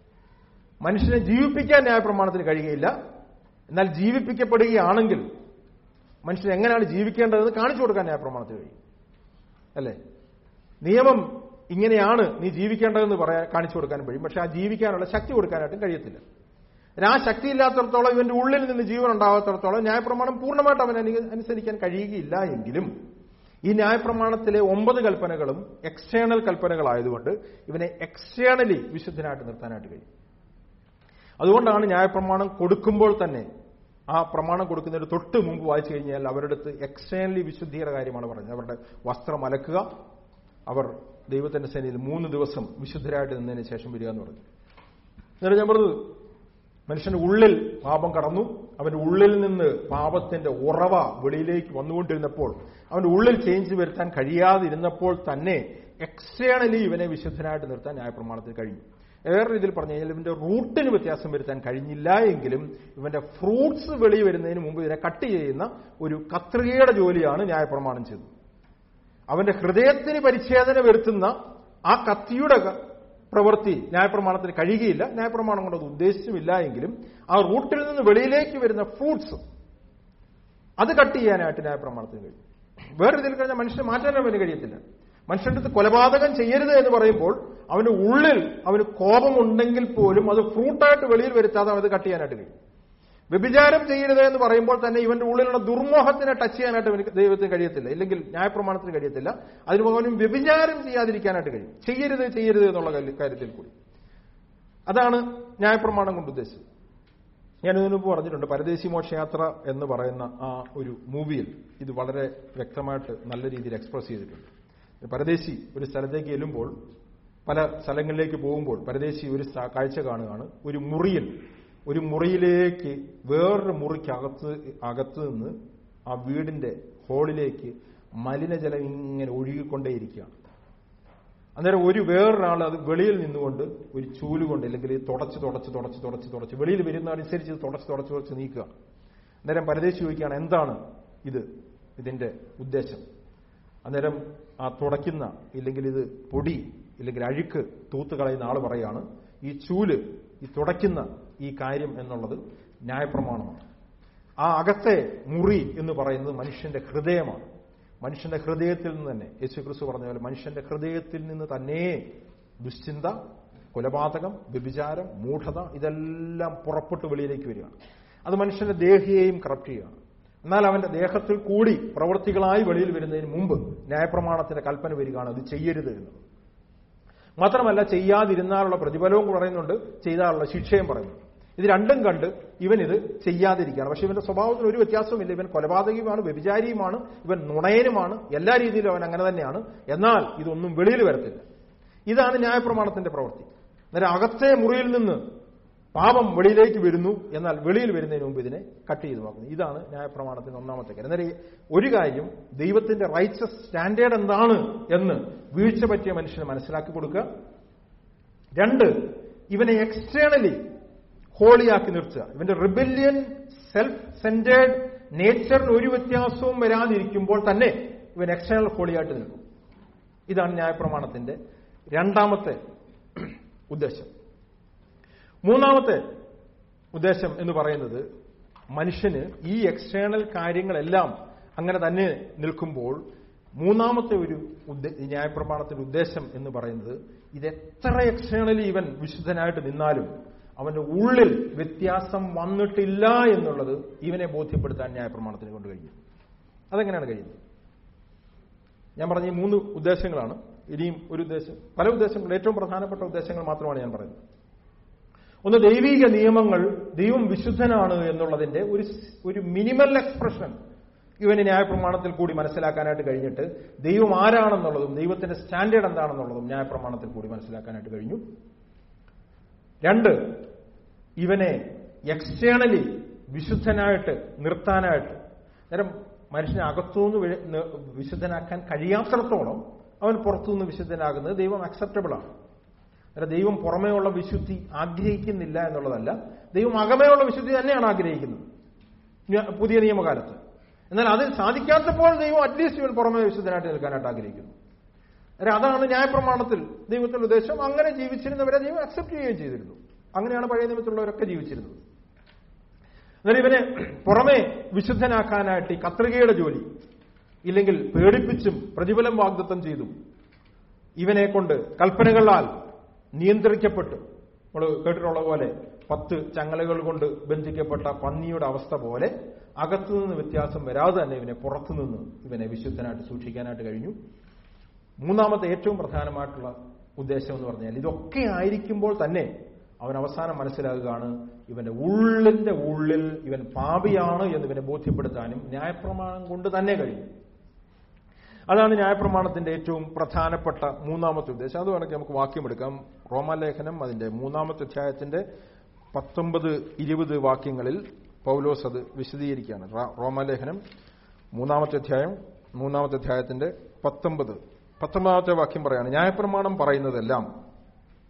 മനുഷ്യനെ ജീവിപ്പിക്കാൻ ന്യായപ്രമാണത്തിന് കഴിയുകയില്ല എന്നാൽ ജീവിപ്പിക്കപ്പെടുകയാണെങ്കിൽ മനുഷ്യൻ എങ്ങനെയാണ് ജീവിക്കേണ്ടതെന്ന് കാണിച്ചു കൊടുക്കാൻ ന്യായപ്രമാണത്തിന് കഴിയും അല്ലേ നിയമം ഇങ്ങനെയാണ് നീ ജീവിക്കേണ്ടതെന്ന് പറയാൻ കാണിച്ചു കൊടുക്കാൻ കഴിയും പക്ഷെ ആ ജീവിക്കാനുള്ള ശക്തി കൊടുക്കാനായിട്ടും കഴിയത്തില്ല ആ ശക്തി ഇല്ലാത്തടത്തോളം ഇവന്റെ ഉള്ളിൽ നിന്ന് ജീവൻ ഉണ്ടാകാത്തടത്തോളം ന്യായപ്രമാണം പൂർണ്ണമായിട്ട് അവൻ അനുസരിക്കാൻ കഴിയുകയില്ല എങ്കിലും ഈ ന്യായപ്രമാണത്തിലെ ഒമ്പത് കൽപ്പനകളും എക്സ്റ്റേണൽ കൽപ്പനകളായതുകൊണ്ട് ഇവനെ എക്സ്റ്റേണലി വിശുദ്ധനായിട്ട് നിർത്താനായിട്ട് കഴിയും അതുകൊണ്ടാണ് ന്യായപ്രമാണം കൊടുക്കുമ്പോൾ തന്നെ ആ പ്രമാണം കൊടുക്കുന്നതിന് തൊട്ട് മുമ്പ് വായിച്ചു കഴിഞ്ഞാൽ അവരുടെ അടുത്ത് എക്സ്റ്റേണലി വിശുദ്ധിയുടെ കാര്യമാണ് പറഞ്ഞത് അവരുടെ വസ്ത്രം അലക്കുക അവർ ദൈവത്തിന്റെ സേനയിൽ മൂന്ന് ദിവസം വിശുദ്ധരായിട്ട് നിന്നതിന് ശേഷം വരിക എന്ന് പറഞ്ഞു എന്നിട്ട് ഞാൻ പറഞ്ഞത് മനുഷ്യന്റെ ഉള്ളിൽ പാപം കടന്നു അവന്റെ ഉള്ളിൽ നിന്ന് പാപത്തിന്റെ ഉറവ വെളിയിലേക്ക് വന്നുകൊണ്ടിരുന്നപ്പോൾ അവന്റെ ഉള്ളിൽ ചേഞ്ച് വരുത്താൻ കഴിയാതിരുന്നപ്പോൾ തന്നെ എക്സ്റ്റേണലി ഇവനെ വിശുദ്ധനായിട്ട് നിർത്താൻ ന്യായപ്രമാണത്തിൽ കഴിഞ്ഞു വേറെ രീതിയിൽ പറഞ്ഞു കഴിഞ്ഞാൽ ഇവന്റെ റൂട്ടിന് വ്യത്യാസം വരുത്താൻ കഴിഞ്ഞില്ല എങ്കിലും ഇവന്റെ ഫ്രൂട്ട്സ് വെളി വരുന്നതിന് മുമ്പ് ഇതിനെ കട്ട് ചെയ്യുന്ന ഒരു കത്രികയുടെ ജോലിയാണ് ന്യായപ്രമാണം ചെയ്തത് അവന്റെ ഹൃദയത്തിന് പരിച്ഛേദന വരുത്തുന്ന ആ കത്തിയുടെ ക- പ്രവൃത്തി ന്യായപ്രമാണത്തിന് കഴിയുകയില്ല ന്യായപ്രമാണം കൊണ്ട് അത് ഉദ്ദേശിച്ചുമില്ല എങ്കിലും ആ റൂട്ടിൽ നിന്ന് വെളിയിലേക്ക് വരുന്ന ഫ്രൂട്ട്സ് അത് കട്ട് ചെയ്യാനായിട്ട് ന്യായപ്രമാണത്തിന് കഴിയും വേറെ രീതിയിൽ കഴിഞ്ഞാൽ മനുഷ്യനെ മാറ്റാൻ അവന് കഴിയത്തില്ല മനുഷ്യന്റെ അടുത്ത് കൊലപാതകം ചെയ്യരുത് എന്ന് പറയുമ്പോൾ അവന്റെ ഉള്ളിൽ അവന് കോപമുണ്ടെങ്കിൽ പോലും അത് ഫ്രൂട്ടായിട്ട് വെളിയിൽ വരുത്താതെ അവൻ അത് കട്ട് ചെയ്യാനായിട്ട് കഴിയും വ്യഭിചാരം ചെയ്യരുത് എന്ന് പറയുമ്പോൾ തന്നെ ഇവന്റെ ഉള്ളിലുള്ള ദുർമോഹത്തിനെ ടച്ച് ചെയ്യാനായിട്ട് അവന് ദൈവത്തിന് കഴിയത്തില്ല ഇല്ലെങ്കിൽ ന്യായപ്രമാണത്തിന് കഴിയത്തില്ല അതിന് പകരം വ്യഭിചാരം ചെയ്യാതിരിക്കാനായിട്ട് കഴിയും ചെയ്യരുത് ചെയ്യരുത് എന്നുള്ള കാര്യ- കാര്യത്തിൽ കൂടി അതാണ് ന്യായപ്രമാണം കൊണ്ട് ഉദ്ദേശിച്ചത് ഞാൻ ഇതിനു മുമ്പ് പറഞ്ഞിട്ടുണ്ട് പരദേശി മോക്ഷയാത്ര എന്ന് പറയുന്ന ആ ഒരു മൂവിയിൽ ഇത് വളരെ വ്യക്തമായിട്ട് നല്ല രീതിയിൽ എക്സ്പ്രസ് ചെയ്തിട്ടുണ്ട് പരദേശി ഒരു സ്ഥലത്തേക്ക് ചെല്ലുമ്പോൾ പല സ്ഥലങ്ങളിലേക്ക് പോകുമ്പോൾ പരദേശി ഒരു സ്ഥ- കാഴ്ച കാണുകയാണ് ഒരു മുറിയിൽ ഒരു മുറിയിലേക്ക് വേറൊരു മുറിക്കകത്ത് അകത്ത് നിന്ന് ആ വീടിന്റെ ഹോളിലേക്ക് മലിനജലം ഇങ്ങനെ ഒഴുകിക്കൊണ്ടേയിരിക്കുകയാണ് അന്നേരം ഒരു വേറൊരാൾ അത് വെളിയിൽ നിന്നുകൊണ്ട് ഒരു ചൂല് കൊണ്ട് അല്ലെങ്കിൽ തുടച്ച് തുടച്ച് തുടച്ച് തുടച്ച് തുടച്ച് വെളിയിൽ വരുന്നതനുസരിച്ച് ഇത് തുടച്ച് തുടച്ച് തുടച്ച് നീക്കുക അന്നേരം പരദേശി ചോദിക്കുകയാണ് എന്താണ് ഇത് ഇതിന്റെ ഉദ്ദേശം അന്നേരം ആ തുടയ്ക്കുന്ന ഇല്ലെങ്കിൽ ഇത് പൊടി ഇല്ലെങ്കിൽ അഴുക്ക് തൂത്ത് കളയുന്ന ആൾ പറയാണ് ഈ ചൂല് ഈ തുടയ്ക്കുന്ന ഈ കാര്യം എന്നുള്ളത് ന്യായപ്രമാണമാണ് ആ അകത്തെ മുറി എന്ന് പറയുന്നത് മനുഷ്യന്റെ ഹൃദയമാണ് മനുഷ്യന്റെ ഹൃദയത്തിൽ നിന്ന് തന്നെ യേശു ക്രിസ്തു പറഞ്ഞ പോലെ മനുഷ്യന്റെ ഹൃദയത്തിൽ നിന്ന് തന്നെ ദുശ്ചിന്ത കൊലപാതകം വ്യഭിചാരം മൂഢത ഇതെല്ലാം പുറപ്പെട്ട് വെളിയിലേക്ക് വരികയാണ് അത് മനുഷ്യന്റെ ദേഹിയെയും കറപ്റ്റ് ചെയ്യുകയാണ് എന്നാൽ അവന്റെ ദേഹത്തിൽ കൂടി പ്രവൃത്തികളായി വെളിയിൽ വരുന്നതിന് മുമ്പ് ന്യായപ്രമാണത്തിന്റെ കൽപ്പന വരികയാണ് അത് ചെയ്യരുത് എന്നത് മാത്രമല്ല ചെയ്യാതിരുന്നാലുള്ള പ്രതിഫലവും പറയുന്നുണ്ട് ചെയ്താലുള്ള ശിക്ഷയും പറയുന്നു ഇത് രണ്ടും കണ്ട് ഇവൻ ഇത് ചെയ്യാതിരിക്കുകയാണ് പക്ഷെ ഇവന്റെ സ്വഭാവത്തിൽ ഒരു വ്യത്യാസവുമില്ല ഇവൻ കൊലപാതകയുമാണ് വ്യഭിചാരിയുമാണ് ഇവൻ നുണയനുമാണ് എല്ലാ രീതിയിലും അവൻ അങ്ങനെ തന്നെയാണ് എന്നാൽ ഇതൊന്നും വെളിയിൽ വരത്തില്ല ഇതാണ് ന്യായപ്രമാണത്തിന്റെ പ്രവൃത്തി അന്നേരം അകത്തെ മുറിയിൽ നിന്ന് പാപം വെളിയിലേക്ക് വരുന്നു എന്നാൽ വെളിയിൽ വരുന്നതിന് മുമ്പ് ഇതിനെ കട്ട് ചെയ്തു നോക്കുന്നു ഇതാണ് ന്യായപ്രമാണത്തിന്റെ ഒന്നാമത്തെ കാര്യം അന്നേരം ഒരു കാര്യം ദൈവത്തിന്റെ റൈറ്റ്സസ് സ്റ്റാൻഡേർഡ് എന്താണ് എന്ന് വീഴ്ച പറ്റിയ മനുഷ്യന് മനസ്സിലാക്കി കൊടുക്കുക രണ്ട് ഇവനെ എക്സ്റ്റേണലി ഹോളിയാക്കി നിർത്തുക ഇവന്റെ റിബല്യൻ സെൽഫ് സെന്റേഡ് നേച്ചറിന് ഒരു വ്യത്യാസവും വരാതിരിക്കുമ്പോൾ തന്നെ ഇവൻ എക്സ്റ്റേണൽ ഹോളിയായിട്ട് നിൽക്കും ഇതാണ് ന്യായപ്രമാണത്തിന്റെ രണ്ടാമത്തെ ഉദ്ദേശം മൂന്നാമത്തെ ഉദ്ദേശം എന്ന് പറയുന്നത് മനുഷ്യന് ഈ എക്സ്റ്റേണൽ കാര്യങ്ങളെല്ലാം അങ്ങനെ തന്നെ നിൽക്കുമ്പോൾ മൂന്നാമത്തെ ഒരു ഉദ്ദേ- ന്യായപ്രമാണത്തിന്റെ ഉദ്ദേശം എന്ന് പറയുന്നത് ഇത് എത്ര എക്സ്റ്റേണലി ഇവൻ വിശുദ്ധനായിട്ട് നിന്നാലും അവന്റെ ഉള്ളിൽ വ്യത്യാസം വന്നിട്ടില്ല എന്നുള്ളത് ഇവനെ ബോധ്യപ്പെടുത്താൻ ന്യായപ്രമാണത്തിന് കൊണ്ട് കഴിയും അതെങ്ങനെയാണ് കഴിയുന്നത് ഞാൻ പറഞ്ഞ ഈ മൂന്ന് ഉദ്ദേശങ്ങളാണ് ഇനിയും ഒരു ഉദ്ദേശം പല ഉദ്ദേശങ്ങൾ ഏറ്റവും പ്രധാനപ്പെട്ട ഉദ്ദേശങ്ങൾ മാത്രമാണ് ഞാൻ പറയുന്നത് ഒന്ന് ദൈവിക നിയമങ്ങൾ ദൈവം വിശുദ്ധനാണ് എന്നുള്ളതിന്റെ ഒരു സ്- ഒരു മിനിമൽ എക്സ്പ്രഷൻ ഇവന് ന്യായപ്രമാണത്തിൽ കൂടി മനസ്സിലാക്കാനായിട്ട് കഴിഞ്ഞിട്ട് ദൈവം ആരാണെന്നുള്ളതും ദൈവത്തിന്റെ സ്റ്റാൻഡേർഡ് എന്താണെന്നുള്ളതും ന്യായപ്രമാണത്തിൽ കൂടി മനസ്സിലാക്കാനായിട്ട് കഴിഞ്ഞു രണ്ട് ഇവനെ എക്സ്റ്റേണലി വിശുദ്ധനായിട്ട് നിർത്താനായിട്ട് നേരം മനുഷ്യനെ അകത്തുനിന്ന് വി- ന- വിശുദ്ധനാക്കാൻ കഴിയാത്തിടത്തോളം അവൻ പുറത്തുനിന്ന് വിശുദ്ധനാകുന്നത് ദൈവം അക്സെപ്റ്റബിൾ ആണ് അല്ല ദൈവം പുറമേയുള്ള വിശുദ്ധി ആഗ്രഹിക്കുന്നില്ല എന്നുള്ളതല്ല ദൈവം അകമേയുള്ള വിശുദ്ധി തന്നെയാണ് ആഗ്രഹിക്കുന്നത് ന്യ- പുതിയ നിയമകാലത്ത് എന്നാൽ അത് സാധിക്കാത്തപ്പോൾ ദൈവം അറ്റ്ലീസ്റ്റ് ഇവൻ പുറമേ വിശുദ്ധനായിട്ട് നിൽക്കാനായിട്ട് ആഗ്രഹിക്കുന്നു അല്ല അതാണ് ന്യായപ്രമാണത്തിൽ ദൈവത്തിന്റെ ഉദ്ദേശം അങ്ങനെ ജീവിച്ചിരുന്നവരെ ദൈവം അക്സെപ്റ്റ് ചെയ്യുകയും ചെയ്തിരുന്നു അങ്ങനെയാണ് പഴയ നിയമത്തിലുള്ളവരൊക്കെ ജീവിച്ചിരുന്നത് എന്നാൽ ഇവനെ പുറമെ വിശുദ്ധനാക്കാനായിട്ട് ഈ കത്രികയുടെ ജോലി ഇല്ലെങ്കിൽ പേടിപ്പിച്ചും പ്രതിഫലം വാഗ്ദത്തം ചെയ്തും ഇവനെ കൊണ്ട് കൽപ്പനകളാൽ നിയന്ത്രിക്കപ്പെട്ട് നമ്മൾ കേട്ടിട്ടുള്ള പോലെ പത്ത് ചങ്ങലകൾ കൊണ്ട് ബന്ധിക്കപ്പെട്ട പന്നിയുടെ അവസ്ഥ പോലെ അകത്തുനിന്ന് വ്യത്യാസം വരാതെ തന്നെ ഇവനെ പുറത്തുനിന്ന് ഇവനെ വിശുദ്ധനായിട്ട് സൂക്ഷിക്കാനായിട്ട് കഴിഞ്ഞു മൂന്നാമത്തെ ഏറ്റവും പ്രധാനമായിട്ടുള്ള ഉദ്ദേശം എന്ന് പറഞ്ഞാൽ ഇതൊക്കെ ആയിരിക്കുമ്പോൾ തന്നെ അവൻ അവസാനം മനസ്സിലാകുകയാണ് ഇവന്റെ ഉള്ളിന്റെ ഉള്ളിൽ ഇവൻ പാപിയാണ് എന്ന് ഇവനെ ബോധ്യപ്പെടുത്താനും ന്യായപ്രമാണം കൊണ്ട് തന്നെ കഴിയും അതാണ് ന്യായപ്രമാണത്തിന്റെ ഏറ്റവും പ്രധാനപ്പെട്ട മൂന്നാമത്തെ ഉദ്ദേശം അത് വേണമെങ്കിൽ നമുക്ക് വാക്യമെടുക്കാം റോമാലേഖനം അതിന്റെ മൂന്നാമത്തെ അധ്യായത്തിന്റെ പത്തൊമ്പത് ഇരുപത് വാക്യങ്ങളിൽ പൗലോസ് അത് വിശദീകരിക്കുകയാണ് റ- റോമാലേഖനം മൂന്നാമത്തെ അധ്യായം മൂന്നാമത്തെ അധ്യായത്തിന്റെ പത്തൊമ്പത് പത്തൊമ്പതാമത്തെ വാക്യം പറയാണ് ന്യായപ്രമാണം പറയുന്നതെല്ലാം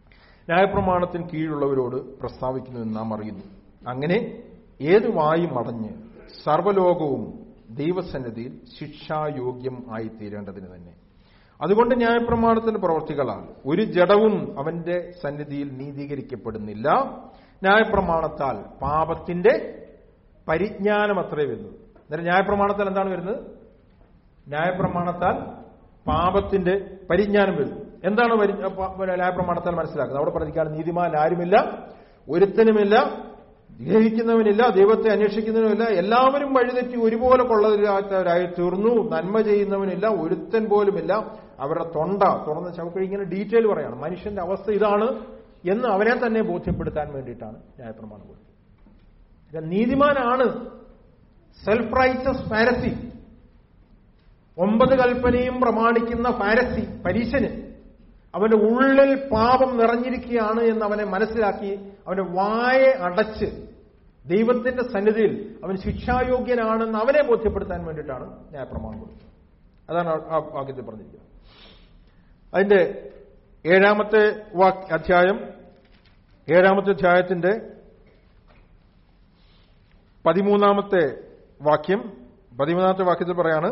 ന്യായപ്രമാണത്തിന് കീഴിലുള്ളവരോട് പ്രസ്താവിക്കുന്നു എന്ന് നാം അറിയുന്നു അങ്ങനെ ഏത് വായും അടഞ്ഞ് സർവ്വലോകവും ദൈവസന്നിധിയിൽ ശിക്ഷായോഗ്യം ആയിത്തീരേണ്ടതിന് തന്നെ അതുകൊണ്ട് ന്യായപ്രമാണത്തിന്റെ പ്രവർത്തികളാൽ ഒരു ജഡവും അവന്റെ സന്നിധിയിൽ നീതീകരിക്കപ്പെടുന്നില്ല ന്യായപ്രമാണത്താൽ പാപത്തിന്റെ പരിജ്ഞാനം അത്രേ വരുന്നത് അന്നേരം ന്യായപ്രമാണത്താൽ എന്താണ് വരുന്നത് ന്യായപ്രമാണത്താൽ പാപത്തിന്റെ പരിജ്ഞാനം വരുന്നു എന്താണ് പരി- പ- ന്യായപ്രമാണത്താൽ മനസ്സിലാക്കുന്നത് അവിടെ പറഞ്ഞിരിക്കുകയാണ് നീതിമാൻ ആരുമില്ല ഒരുത്തനുമില്ല ഗ്രഹിക്കുന്നവനില്ല ദൈവത്തെ അന്വേഷിക്കുന്നവനില്ല എല്ലാവരും വഴിതെറ്റി ഒരുപോലെ കൊള്ളതില്ലാത്തവരായി തീർന്നു നന്മ ചെയ്യുന്നവനില്ല ഒരുത്തൻ പോലുമില്ല അവരുടെ തൊണ്ട തുറന്ന ചവക്കഴി ഇങ്ങനെ ഡീറ്റെയിൽ പറയാണ് മനുഷ്യന്റെ അവസ്ഥ ഇതാണ് എന്ന് അവനെ തന്നെ ബോധ്യപ്പെടുത്താൻ വേണ്ടിയിട്ടാണ് ന്യായപ്രമാണം കൊടുത്തത് നീതിമാനാണ് സെൽഫ് റൈറ്റസ് ഫാരസി ഒമ്പത് കൽപ്പനയും പ്രമാണിക്കുന്ന ഫാരസി പരീശന് അവന്റെ ഉള്ളിൽ പാപം നിറഞ്ഞിരിക്കുകയാണ് എന്ന് അവനെ മനസ്സിലാക്കി അവന്റെ വായ അടച്ച് ദൈവത്തിന്റെ സന്നിധിയിൽ അവൻ ശിക്ഷായോഗ്യനാണെന്ന് അവനെ ബോധ്യപ്പെടുത്താൻ വേണ്ടിയിട്ടാണ് ന്യായപ്രമാണം കൊടുത്തത് അതാണ് ആ- ആ വാക്യത്തിൽ പറഞ്ഞിരിക്കുന്നത് അതിന്റെ ഏഴാമത്തെ വാക് അധ്യായം ഏഴാമത്തെ അധ്യായത്തിന്റെ പതിമൂന്നാമത്തെ വാക്യം പതിമൂന്നാമത്തെ വാക്യത്തിൽ പറയാണ്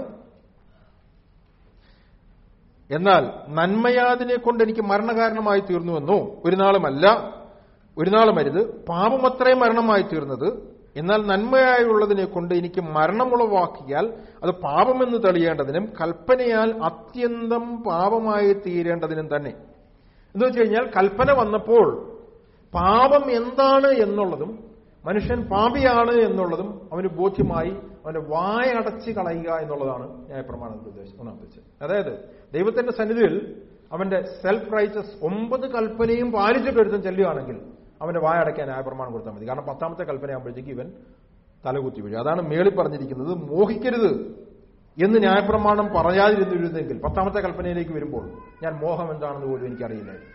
എന്നാൽ നന്മയാതിനെ കൊണ്ട് എനിക്ക് മരണകാരണമായി തീർന്നുവെന്നോ ഒരു നാളുമല്ല ഒരു നാളുമരുത് പാപമത്രേ മരണമായി തീർന്നത് എന്നാൽ നന്മയായുള്ളതിനെ കൊണ്ട് എനിക്ക് മരണമുളവാക്കിയാൽ അത് പാപമെന്ന് തെളിയേണ്ടതിനും കൽപ്പനയാൽ അത്യന്തം പാപമായി തീരേണ്ടതിനും തന്നെ എന്ന് വെച്ച് കഴിഞ്ഞാൽ കൽപ്പന വന്നപ്പോൾ പാപം എന്താണ് എന്നുള്ളതും മനുഷ്യൻ പാപിയാണ് എന്നുള്ളതും അവന് ബോധ്യമായി അവന്റെ വായ അടച്ച് കളയുക എന്നുള്ളതാണ് ന്യായപ്രമാണത്തിന്റെ ഉദ്ദേശം ഒന്നാമത്തെ വെച്ച് അതായത് ദൈവത്തിന്റെ സന്നിധിയിൽ അവന്റെ സെൽഫ് റൈറ്റസ് ഒമ്പത് കൽപ്പനയും പാലിച്ചിട്ട് ഒരുത്തൻ ചെല്ലുകയാണെങ്കിൽ അവന്റെ വായ അടയ്ക്കാൻ ന്യായപ്രമാണം കൊടുത്താൽ മതി കാരണം പത്താമത്തെ കൽപ്പനയാകുമ്പോഴത്തേക്ക് ഇവൻ തലകുത്തി വീഴും അതാണ് മേളിൽ പറഞ്ഞിരിക്കുന്നത് മോഹിക്കരുത് എന്ന് ന്യായപ്രമാണം പറയാതിരുന്നിരുന്നെങ്കിൽ പത്താമത്തെ കൽപ്പനയിലേക്ക് വരുമ്പോൾ ഞാൻ മോഹം എന്താണെന്ന് പോലും എനിക്കറിയില്ലായിരുന്നു